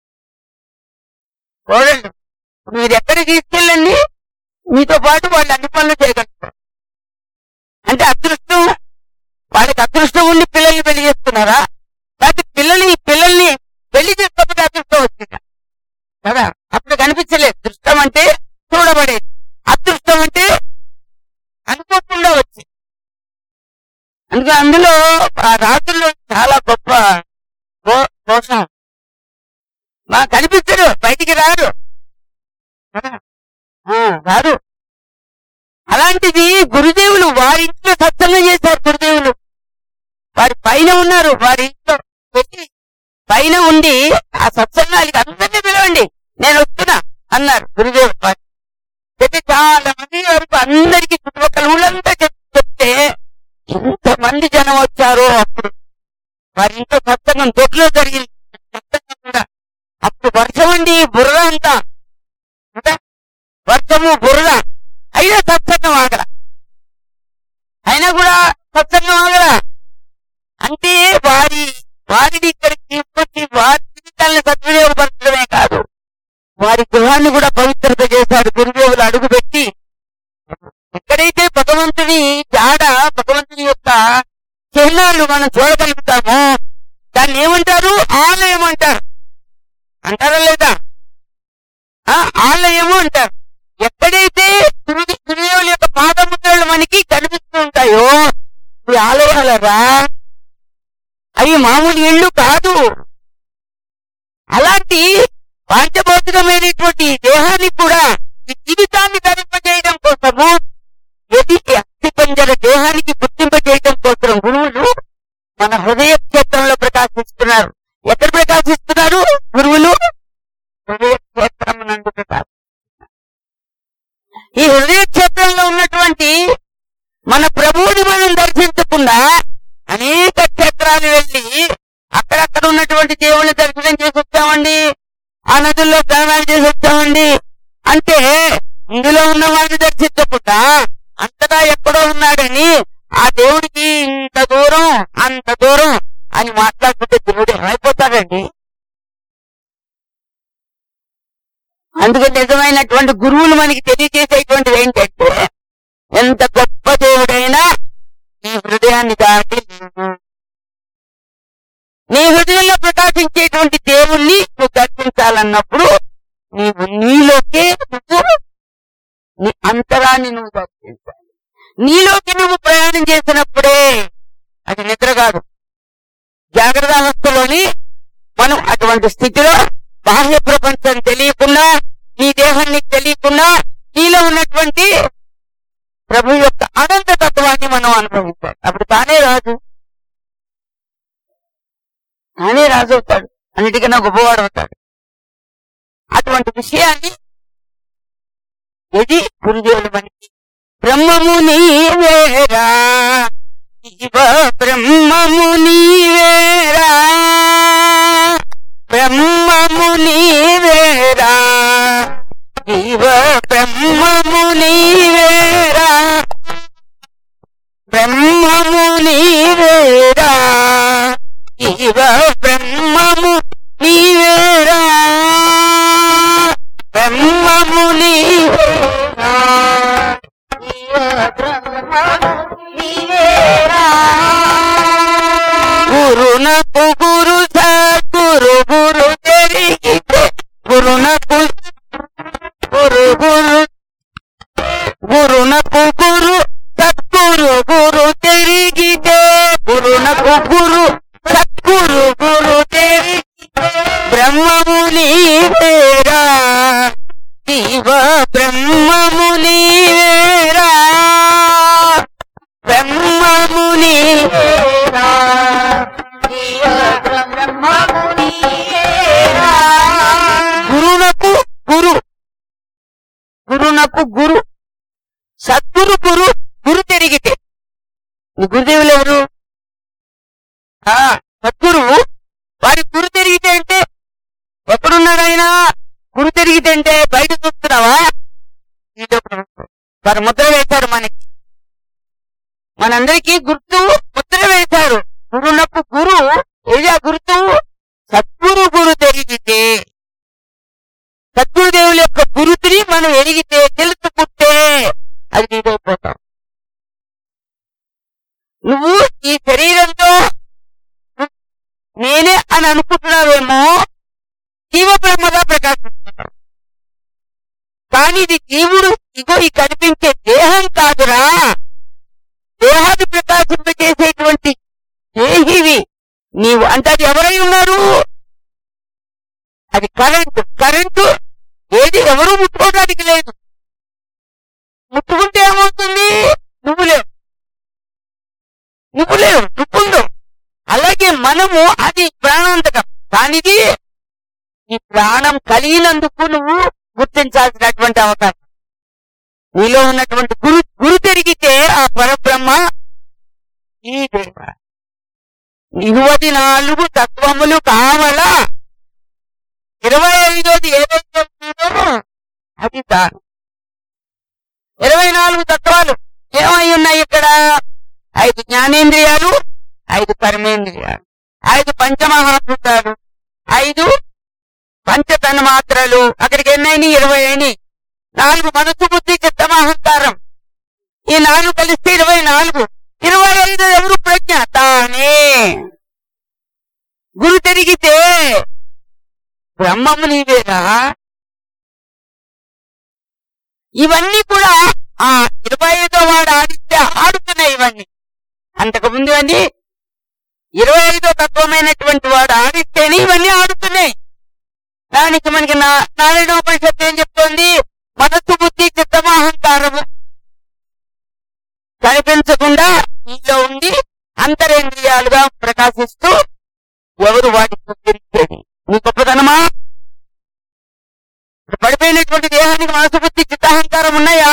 కోడళ్ళు మీరు ఎక్కడికి తీసుకెళ్ళండి మీతో పాటు వాళ్ళు అన్ని పనులు చేయగలుగుతారు అంటే అదృష్టం వాళ్ళకి అదృష్టం ఉండి పిల్లల్ని పెళ్లి చేస్తున్నారా లేకపోతే పిల్లల్ని పిల్లల్ని పెళ్లి చేసుకోకపోతే అదృష్టం వచ్చిందా కదా అప్పుడు కనిపించలేదు దృష్టం అంటే చూడబడేది అదృష్టం అంటే అనుకోకుండా వచ్చింది అందుకే అందులో ఆ రాత్రుల్లో చాలా గొప్ప గో- కోసం మా కనిపించరు బయటికి రారు కదా? ఆ, రారు అలాంటిది గురుదేవులు వారి ఇంట్లో సత్సంగం చేశారు గురుదేవులు వారి పైన ఉన్నారు వారి ఇంట్లో పెట్టి పైన ఉండి ఆ సత్సంగానికి అందరినీ పిలవండి నేను వస్తున్నా అన్నారు గురుదేవులు వారు చెప్తే చాలా మంది వరకు అందరికి చుట్టుపక్కల ఊళ్ళంతా చెప్- చెప్తే ఎంతమంది జనం వచ్చారో అప్పుడు వారి ఇంట్లో సత్సంగం దొడ్లో జరిగింది సత్సంగం కూడా అప్పుడు వర్షం అండి బుర్ర అంతా కదా? వర్షము బుర్ర అయినా సత్సంగం ఆగల అయినా కూడా సత్సంగం ఆగల అంటే వారి వారిని ఇక్కడికి తీసుకొచ్చి వారి జీవితాలను సద్వినియోగపరచడమే కాదు వారి గృహాన్ని కూడా పవిత్రత చేశారు గురుదేవులు అడుగుపెట్టి ఎక్కడైతే భగవంతుని జాడ భగవంతుని యొక్క చిహ్నాలు మనం చూడగలుగుతామో దాన్ని ఏమంటారు ఆలయం అంటారు అంటారా లేదా ఆ ఆలయము అంటారు ఎక్కడైతే గురు- గురుదేవుల యొక్క పాదముద్రలు మనకి కనిపిస్తూ ఉంటాయో ఇవి ఆలయాలరా అవి మామూలు ఇళ్ళు కాదు అలాంటి పాంచభౌతికమైనటువంటి దేహాన్ని కూడా ఈ జీవితాన్ని ధరింపజేయడం కోసము ఎది అస్థి పంజర దేహానికి గుర్తింపజేయడం కోసం గురువులు మన హృదయ క్షేత్రంలో ప్రకాశిస్తున్నారు ఎక్కడ ప్రకాశిస్తున్నారు గురువులు హృదయ క్షేత్రం నందు ప్రకాశిస్తున్నారు ఈ హృదయ క్షేత్రంలో ఉన్నటువంటి మన ప్రభువుని మనం దర్శించకుండా అనేక క్షేత్రాలు వెళ్ళి అక్కడక్కడ ఉన్నటువంటి దేవుని దర్శనం చేసి వచ్చామండి ఆ నదుల్లో స్నానాలు చేసి వచ్చామండి అంటే ఇందులో ఉన్న వాడిని దర్శించకుండా అంతగా ఎక్కడో ఉన్నాడని ఆ దేవుడికి ఇంత దూరం అంత దూరం అని మాట్లాడుతుంటే దేవుడు ఏమైపోతాడండి అందుకే నిజమైనటువంటి గురువులు మనకి తెలియజేసేటువంటిది ఏంటంటే ఎంత గొప్ప దేవుడైనా నీ హృదయాన్ని దాటి లేదు. నీ హృదయంలో ప్రకాశించేటువంటి దేవుణ్ణి నువ్వు దర్శించాలన్నప్పుడు నీవు నీలోకే నువ్వు నీ అంతరాన్ని నువ్వు దర్శించాలి నీలోకి నువ్వు ప్రయాణం చేసినప్పుడే అది నిద్ర కాదు జాగ్రత్త అవస్థలోని మనం అటువంటి స్థితిలో బాహ్య ప్రపంచం తెలియకుండా నీ దేహాన్ని తెలియకుండా నీలో ఉన్నటువంటి ప్రభు యొక్క అనంత తత్వాన్ని మనం అనుభవించాలి అప్పుడు తానే రాజు తానే రాజు అవుతాడు అన్నిటికన్నా గొప్పవాడు అవుతాడు అటువంటి విషయాన్ని ఇది గురుదేవుడు మనకి బ్రహ్మము నీవేరా శివ బ్రహ్మము నీవేరా బ్రహ్మము నీవేరా శివ బ్రహ్మము నీవేరా బ్రహ్మము నీవేరా శివ బ్రహ్మము నీవేరా బ్రహ్మము నీవేరా శివ బ్రహ్మము నీవేరా గురునకు గురు సద్గురు గురు తెరిగితే గురునకు గురు గురు గురునకు గురు సద్గురు గురు తెరిగితే గురునకు గురు సద్గురు గురు తెరిగితే బ్రహ్మము నీవేరా శివ బ్రహ్మము నీవేరా బ్రహ్మము నీవేరా శివ బ్రహ్మము నీవేరా గురునకు గురు గురునకు గురు సద్గురు గురు గురు తిరిగితే ఈ గురుదేవులు ఎవరు ఆ సద్గురువు వారి గురు తిరిగితే అంటే ఎక్కడున్నాడు ఆయన గురు తిరిగితే అంటే బయట చూస్తున్నావా నీతో ప్రభుత్వం. వారు ముద్ర వేశారు మనకి మనందరికీ గుర్తు ముద్ర వేశారు గురునకు గురు ఏది ఆ గుర్తు సద్గురు గురు తిరిగితే సద్గురుదేవుల యొక్క గురుతిని మనం ఎరిగితే తెలుసుకుంటే అది నీదైపోతాం నువ్వు ఈ శరీరంతో నేనే అని అనుకుంటున్నావేమో జీవ బ్రహ్మగా ప్రకాశిస్తున్నావు కానీ ఇది జీవుడు ఇగో ఈ కనిపించే దేహం కాదురా దేహాన్ని ప్రకాశింపజేసేటువంటి దేహివి నీవు అంటే అది ఎవరై ఉన్నారు అది కరెంటు కరెంటు ఏది ఎవరు ముట్టుకోవడానికి లేదు ముట్టుకుంటే ఏమవుతుంది నువ్వు లేవు నువ్వు లేవు నువ్వుండవు అలాగే మనము అది ప్రాణాంతకం కానిది ఈ ప్రాణం కలిగినందుకు నువ్వు గుర్తించాల్సినటువంటి అవకాశం నీలో ఉన్నటువంటి గురు గురు తిరిగితే ఆ పరబ్రహ్మ ఈ దేవ ఇరువది నాలుగు తత్వములు కావలా ఇరవై ఐదోది ఏదైతే ఉందో అది దాని ఇరవై నాలుగు తత్వాలు ఏమై ఉన్నాయి ఇక్కడ ఐదు జ్ఞానేంద్రియాలు ఐదు కర్మేంద్రియాలు ఐదు పంచమహాభూతాలు ఐదు పంచతన్ మాత్రలు అక్కడికి ఎన్నైనాయి ఇరవై అయినాయి నాలుగు మనసు బుద్ధి చిత్తమహంకారం ఈ నాలుగు కలిస్తే ఇరవై నాలుగు ఇరవై ఐదు ఎవరు ప్రజ్ఞ తానే ఎరిగితే బ్రహ్మము నీవేరా ఇవన్నీ కూడా ఆ ఇరవై ఐదో వాడు ఆడితే ఆడుతున్నాయి ఇవన్నీ అంతకు ముందు అన్ని ఇరవై ఐదో తత్వమైనటువంటి వాడు ఆడిస్తేనే ఇవన్నీ ఆడుతున్నాయి దానికి మనకి నా నారాయణోపనిషత్తు ఏం చెప్తోంది మనస్సు బుద్ధి చిత్తము అహంకారము కనిపించకుండా నీలో ఉండి అంతరేంద్రియాలుగా ప్రకాశిస్తూ ఎవరు వాటికి గుర్తించేది నీ గొప్పతనమా ఇప్పుడు పడిపోయినటువంటి దేహానికి మనసు బుద్ధి చిత్తాహంకారం ఉన్నాయా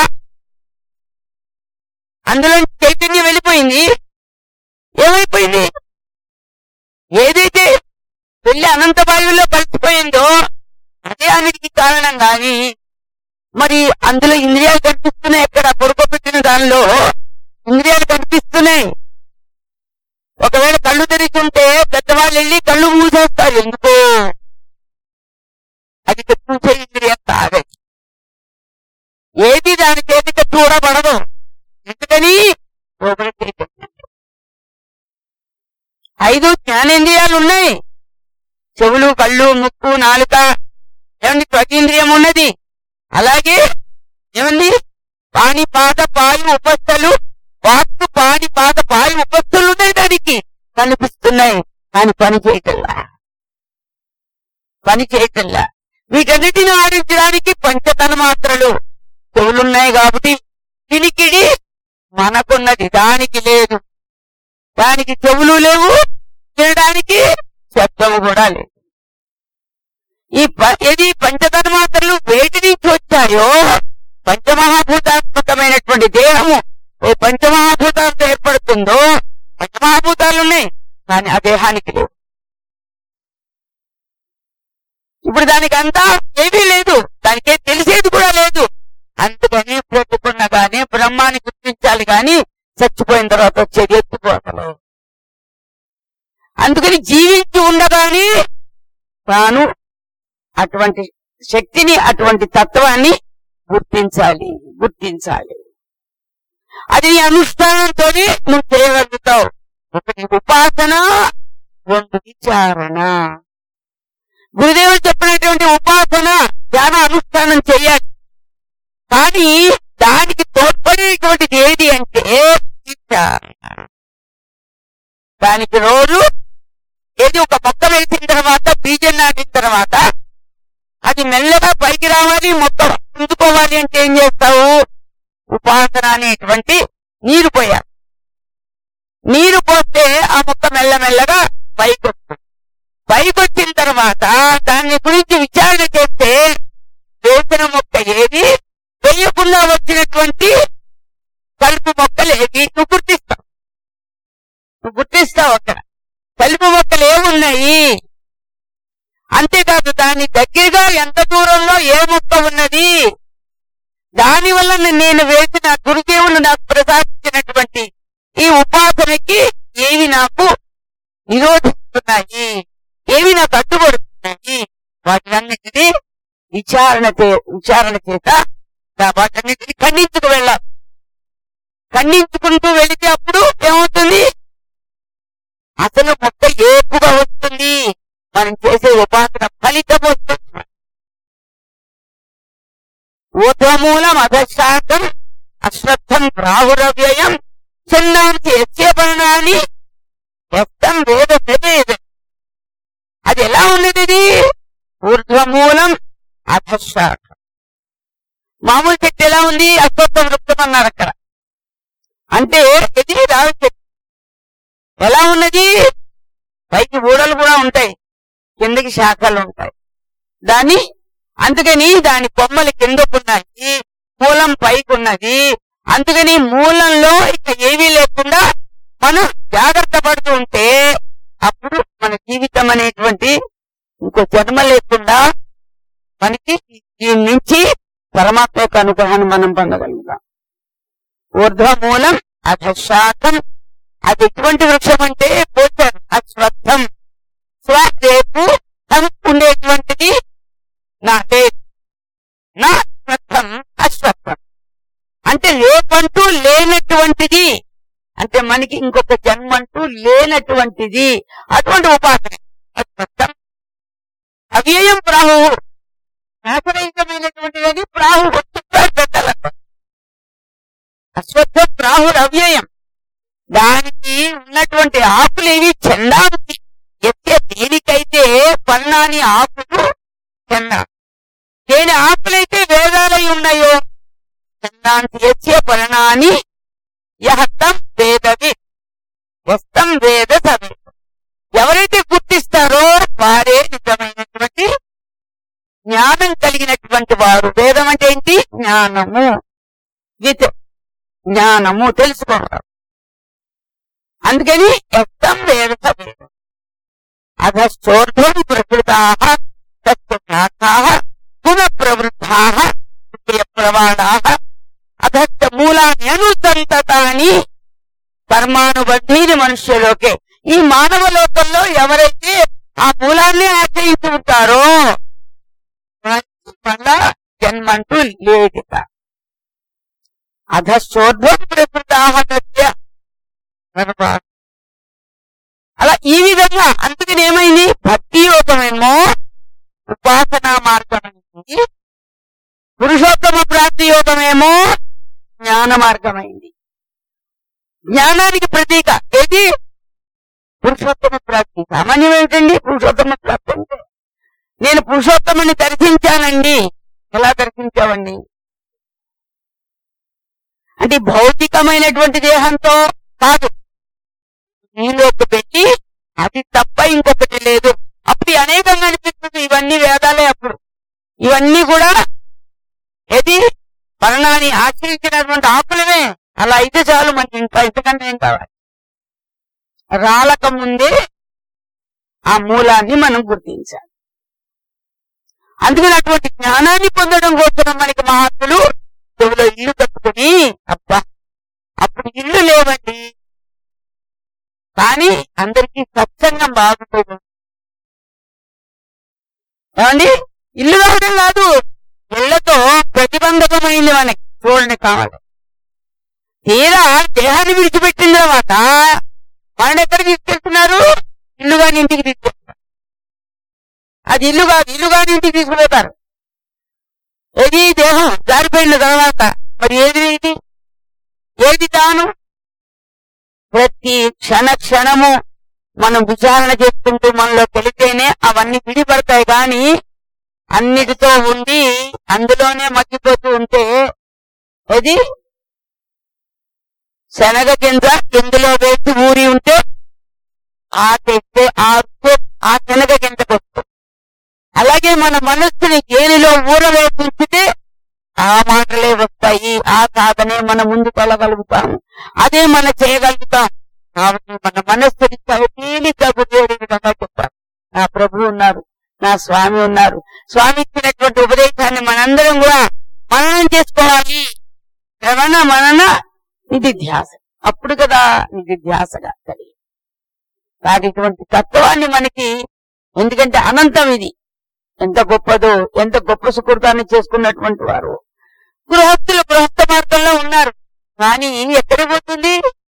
అందులో చైతన్యం వెళ్ళిపోయింది ఏమైపోయింది ఏదైతే వెళ్ళి అనంత వాయువులో కలిసిపోయిందో అదే అన్నిటికీ కారణం గాని మరి అందులో ఇంద్రియాలు కనిపిస్తున్నాయి ఎక్కడ పొడుకోబెట్టిన దానిలో ఇంద్రియాలు కనిపిస్తున్నాయి ఒకవేళ కళ్ళు తెరిచుంటే పెద్దవాళ్ళు వెళ్ళి కళ్ళు మూసేస్తారు ఎందుకో అది చూసే ఇంద్రియం కాదు ఏది దాని చేతికి చూడబడదు ఎందుకని లోపల చైతన్యం. ఐదు జ్ఞానేంద్రియాలు ఉన్నాయి చెవులు కళ్ళు ముక్కు నాలుక ఏమండి ప్రతీంద్రియం ఉన్నది అలాగే ఏమండి పాని పాత పాయు ఉపస్థలు వాక్కు పాని పాత పాయు ఉపస్థలు ఉన్నాయి దానికి కనిపిస్తున్నాయి కానీ పని చేయటల్లా పని చేయటల్లా వీటన్నిటిని ఆడించడానికి పంచతన మాత్రలు చెవులున్నాయి కాబట్టి వినికిడి మనకున్నది దానికి లేదు దానికి చెవులు లేవు వినడానికి శబ్దము కూడా లేదు ఈ ప- ఏది పంచతన మాత్రలు వేటి నుంచి వచ్చాయో పంచమహాభూతాత్మకమైనటువంటి దేహము ఏ పంచమహాభూతాలతో ఏర్పడుతుందో పంచమహాభూతాలు ఉన్నాయి కానీ ఆ దేహానికి లేవు ఇప్పుడు దానికి అంతా ఏమీ లేదు దానికే తెలిసేది కూడా లేదు అందుకని బ్రతుకున్నగానే బ్రహ్మాన్ని గుర్తించాలి కానీ చచ్చిపోయిన తర్వాత వచ్చేది ఎత్తుకోతలు అందుకని జీవించి ఉండగానే తాను అటువంటి శక్తిని అటువంటి తత్వాన్ని గుర్తించాలి గుర్తించాలి అది నీ అనుష్ఠానంతోనే నువ్వు చేయగలుగుతావు ఒకటి ఉపాసన రెండు విచారణ గురుదేవుడు చెప్పినటువంటి ఉపాసన ధ్యాన అనుష్ఠానం చేయాలి కానీ దానికి తోడ్పడేటువంటిది ఏది అంటే విచారణ దానికి రోజు ఏది ఒక మొక్క వేసిన తర్వాత బీజం నాటిన తర్వాత అది మెల్లగా పైకి రావాలి మొత్తం పుంజుకోవాలి అంటే ఏం చేస్తావు ఉపాసన అనేటువంటి నీరు పోయాలి నీరు పోస్తే ఆ మొక్క మెల్లమెల్లగా పైకి వస్తుంది పైకి వచ్చిన తర్వాత దాని గురించి విచారణ చేస్తే వేసిన మొక్క ఏది వేయకుండా వచ్చినటువంటి కలుపు మొక్కలు ఏవి నువ్వు గుర్తిస్తావు నువ్వు గుర్తిస్తావు అక్కడ కలుపు మొక్కలు ఏమున్నాయి అంతేకాదు దాని దగ్గరగా ఎంత దూరంలో ఏ మొక్క ఉన్నది దాని వల్ల నేను వేసిన గురుదేవులు నాకు ప్రసాదించినటువంటి ఈ ఉపాసనకి ఏవి నాకు నిరోధిస్తున్నాయి ఏవి నాకు అడ్డుపడుతున్నాయి వాటినన్నిటినీ విచారణ చే- విచారణ చేత దా- వాటన్నిటిని ఖండించుకు వెళ్ళాలి ఖండించుకుంటూ వెళితే అప్పుడు ఏమవుతుంది అసలు మొక్క ఏపుగా వస్తుంది మనం చేసే ఉపాసన ఫలితం వస్తుంది ఊర్ధమూలం అధశాతం అశ్రద్ధం రాహురవ్యయం చిన్నాంచి యస్యపర్ణాన్ని వ్యక్తం వేద వేద అది ఎలా ఉన్నది ఇది ఊర్ధ్వమూలం అధశాఖం మామూలు చెట్టు ఎలా ఉంది అశ్వత్థ వృత్తం అన్నారు అక్కడ అంటే ఇది రావి చెట్టు ఎలా ఉన్నది పైకి ఊడలు కూడా ఉంటాయి కిందకి శాఖలు ఉంటాయి దాని అందుకని దాని కొమ్మలు కిందకున్నాయి మూలం పైకి ఉన్నది అందుకని మూలంలో ఇక ఏమీ లేకుండా మనం జాగ్రత్త పడుతూ ఉంటే అప్పుడు మన జీవితం అనేటువంటి ఇంకో జన్మ లేకుండా మనకి దీని నుంచి పరమాత్మ యొక్క అనుగ్రహాన్ని మనం పొందగలుగుతాం ఊర్ధ్వమూలం అధశాఖం అది ఎటువంటి వృక్షం అంటే పోచారు అశ్వత్థం స్వరేపు ఉండేటువంటిది నా లేదు నా అశ్వత్థం అశ్వత్థం అంటే రేపంటూ లేనటువంటిది అంటే మనకి ఇంకొక జన్మంటూ లేనటువంటిది అటువంటి ఉపాసన అశ్వత్థ అవ్యయం ప్రాహు నాశరహితమైనటువంటిది ప్రాహు పెట్టాలన్నమాట అశ్వత్థ ప్రాహుడు అవ్యయం దానికి ఉన్నటువంటి ఆకులు ఏవి చందానికి ఎత్తే దేనికైతే పన్నాని ఆకులు చందా దేని ఆకులైతే వేదాలై ఉన్నాయో చందాంతి ఎత్తే పన్నాని యహత్తం వేదవి వస్తం వేద సవి ఎవరైతే గుర్తిస్తారో వారే నిజమైనటువంటి జ్ఞానం కలిగినటువంటి వారు వేదం అంటే ఏంటి జ్ఞానము విత్ జ్ఞానము తెలుసుకోవడం అందుకని ఎత్తం వేద సవేదం అధశ్చోర్ధం ప్రకృతా తత్వశాఖా పునః ప్రవృద్ధా ప్రవాణా అధశ్చ మూలాన్ని అనుసంతతాని కర్మానుబంధీని మనుష్యలోకే ఈ మానవ లోకంలో ఎవరైతే ఆ మూలాన్ని ఆశ్రయించి ఉంటారో వారికి మళ్ళా జన్మంటూ లేదుట అధశోర్ధ్వం ప్రకృతాహత్య అలా ఈ విధంగా అందుకని ఏమైంది భక్తి యోగమేమో ఉపాసనా మార్గమైంది పురుషోత్తమ ప్రాప్తి యోగమేమో జ్ఞాన మార్గమైంది జ్ఞానానికి ప్రతీక ఏది పురుషోత్తమ ప్రాప్తి సామాన్యం ఏమిటండి పురుషోత్తమ ప్రాప్తి అంటే నేను పురుషోత్తముని దర్శించానండి ఎలా దర్శించావండి అంటే భౌతికమైనటువంటి దేహంతో కాదు నీలోకి పెట్టి అది తప్ప ఇంకొకటి లేదు అప్పుడు అనేకంగా అనిపిస్తుంది ఇవన్నీ వేదాలే అప్పుడు ఇవన్నీ కూడా ఏది మరణాన్ని ఆశ్రయించినటువంటి ఆకులమే అలా అయితే చాలు మనకి ఇంకా ఇంతకంటే ఏం కావాలి రాలక ముందే ఆ మూలాన్ని మనం గుర్తించాలి అందుకని అటువంటి జ్ఞానాన్ని పొందడం కోసం మనకి మహాత్ములు చెవిలో ఇల్లు కట్టుకుని అబ్బా అప్పుడు ఇల్లు లేవండి కానీ అందరికీ సత్సంగం బాగుంటుంది ఏమండి ఇల్లు కావడం కాదు ఇళ్లతో ప్రతిబంధకమైంది మనకి చూడండి కావాలి తీరా దేహాన్ని విడిచిపెట్టిన తర్వాత మన ఎక్కడ తీసుకెళ్తున్నారు ఇల్లు కాని ఇంటికి తీసుకెళ్తున్నారు అది ఇల్లు కాదు ఇల్లు కాని ఇంటికి తీసుకుపోతారు ఏది దేహం జారిపోయిన తర్వాత మరి ఏది ఇది ఏది తాను ప్రతి క్షణ క్షణము మనం విచారణ చేసుకుంటూ మనలో తెలితేనే అవన్నీ విడిపడతాయి కానీ అన్నిటితో ఉండి అందులోనే మగ్గిపోతూ ఉంటే అది శనగ కింద ఇందులో వేసి ఊరి ఉంటే ఆ తెస్తే ఆ ఆ శనగ కిందకు వస్తుంది అలాగే మన మనస్సుని దేనిలో ఊరవేసి ఉంచితే ఆ మాటలే వస్తాయి ఆ సాధనే మనం ముందుకు వెళ్ళగలుగుతాము అదే మనం చేయగలుగుతాం కాబట్టి మన మనస్సుని తేలిగ్గా గుర్తు విధంగా చెప్పారు నా ప్రభు ఉన్నారు నా స్వామి ఉన్నారు స్వామి ఇచ్చినటువంటి ఉపదేశాన్ని మనందరం కూడా మననం చేసుకోవాలి శ్రవణ మనన ఇది ధ్యాస అప్పుడు కదా ఇది ధ్యాసగా కలిగి కాబట్టి ఇటువంటి తత్వాన్ని మనకి ఎందుకంటే అనంతం ఇది ఎంత గొప్పదో ఎంత గొప్ప సుకృతాన్ని చేసుకున్నటువంటి వారు గృహస్థులు గృహస్థ మార్గంలో ఉన్నారు కానీ ఎక్కడికి పోతుంది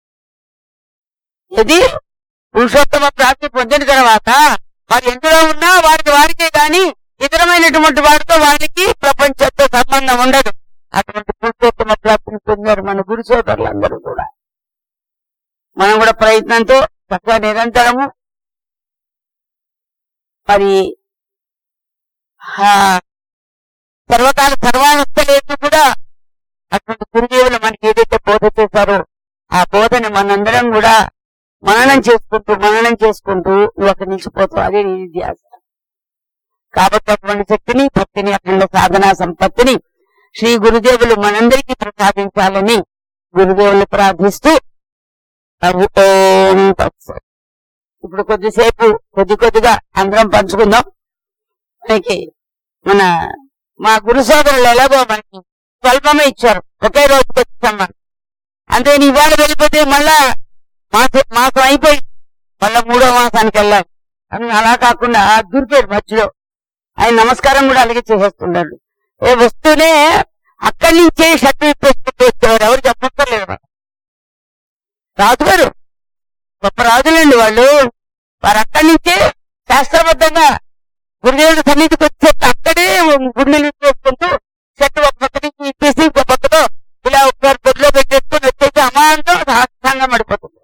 ఇది పురుషోత్తమ ప్రాప్తి పొందిన తర్వాత వారు ఎందులో ఉన్నా వారికి వారికే గాని ఇతరమైనటువంటి వారితో వారికి ప్రపంచంతో సంబంధం ఉండదు అటువంటి పురుషోత్తమ ప్రాప్తిని పొందారు మన గురు సోదరులందరూ కూడా మనం కూడా ప్రయత్నంతో చక్కగా నిరంతరము మరి ఆ, సర్వకాల సర్వావస్థలేసి కూడా అటువంటి గురుదేవులు మనకి ఏదైతే బోధ చేశారో ఆ బోధని మనందరం కూడా మననం చేసుకుంటూ మననం చేసుకుంటూ నువ్వు అక్కడ నిలిచిపోతావు అదే నీ ధ్యాస కాబట్టి అటువంటి శక్తిని భక్తిని అఖండ సాధనా సంపత్తిని శ్రీ గురుదేవులు మనందరికీ ప్రసాదించాలని గురుదేవులు ప్రార్థిస్తూ హరి ఓం తత్సత్. ఇప్పుడు కొద్దిసేపు కొద్ది కొద్దిగా అందరం పంచుకుందాం మనకి మన మా గురు సోదరులు ఎలాగో మనకి స్వల్పమే ఇచ్చారు ఒకే రోజు వచ్చాం మనం అంతే ఇవాళ వెళ్ళిపోతే మళ్ళా మాసం మాసం అయిపోయి మళ్ళా మూడో మాసానికి వెళ్ళాలి అని అలా కాకుండా దూరిపోయాడు మధ్యలో ఆయన నమస్కారం కూడా అలాగే చేసేస్తున్నాడు ఏ వస్తూనే అక్కడి నుంచే షర్ట్ విప్పేసుకుంటూ వచ్చేవారు ఎవరు చెప్పక్కర్లేదు మనకు. రాజుగారు గొప్ప రాజులండి వాళ్ళు వారు అక్కడి నుంచే శాస్త్రబద్ధంగా గురుదేవుడి సన్నిధికి వచ్చే అక్కడే గుండెలు చేసుకుంటూ చెట్టు ఒక పక్క నుంచి ఇప్పేసి ఒక పక్కలో ఇలా ఒకసారి బొడ్లో పెట్టేసుకొని వచ్చేసి అమాంతం సాక్షంగా పడిపోతుంది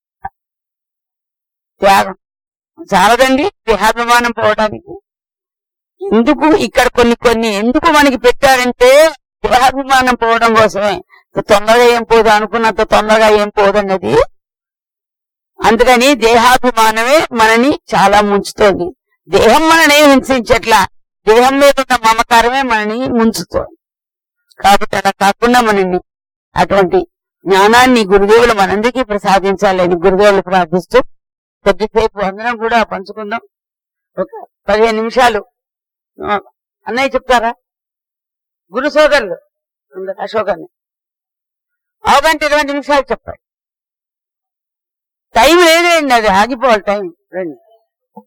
త్యాగం చాలదండి దేహాభిమానం పోవడానికి ఎందుకు ఇక్కడ కొన్ని కొన్ని ఎందుకు మనకి పెట్టారంటే దేహాభిమానం పోవడం కోసమే తొందరగా ఏం పోదు అనుకున్నంత తొందరగా ఏం పోదన్నది అందుకని దేహాభిమానమే మనని చాలా ముంచుతోంది దేహం మనని హింసించట్లా దేహం మీద ఉన్న మమకారమే మనని ముంచుతోంది కాబట్టి అలా కాకుండా మనని అటువంటి జ్ఞానాన్ని గురుదేవులు మనందరికీ ప్రసాదించాలని గురుదేవులు ప్రార్థిస్తూ కొద్దిసేపు అందరం కూడా పంచుకుందాం ఒక పదిహేను నిమిషాలు ఆ, అన్నయ్య చెప్తారా గురు సోదరులు అందరు అశోకన్ని అవగంట ఇరవై నిమిషాలు చెప్పాలి టైం లేదండి అది ఆగిపోవాలి టైం రండి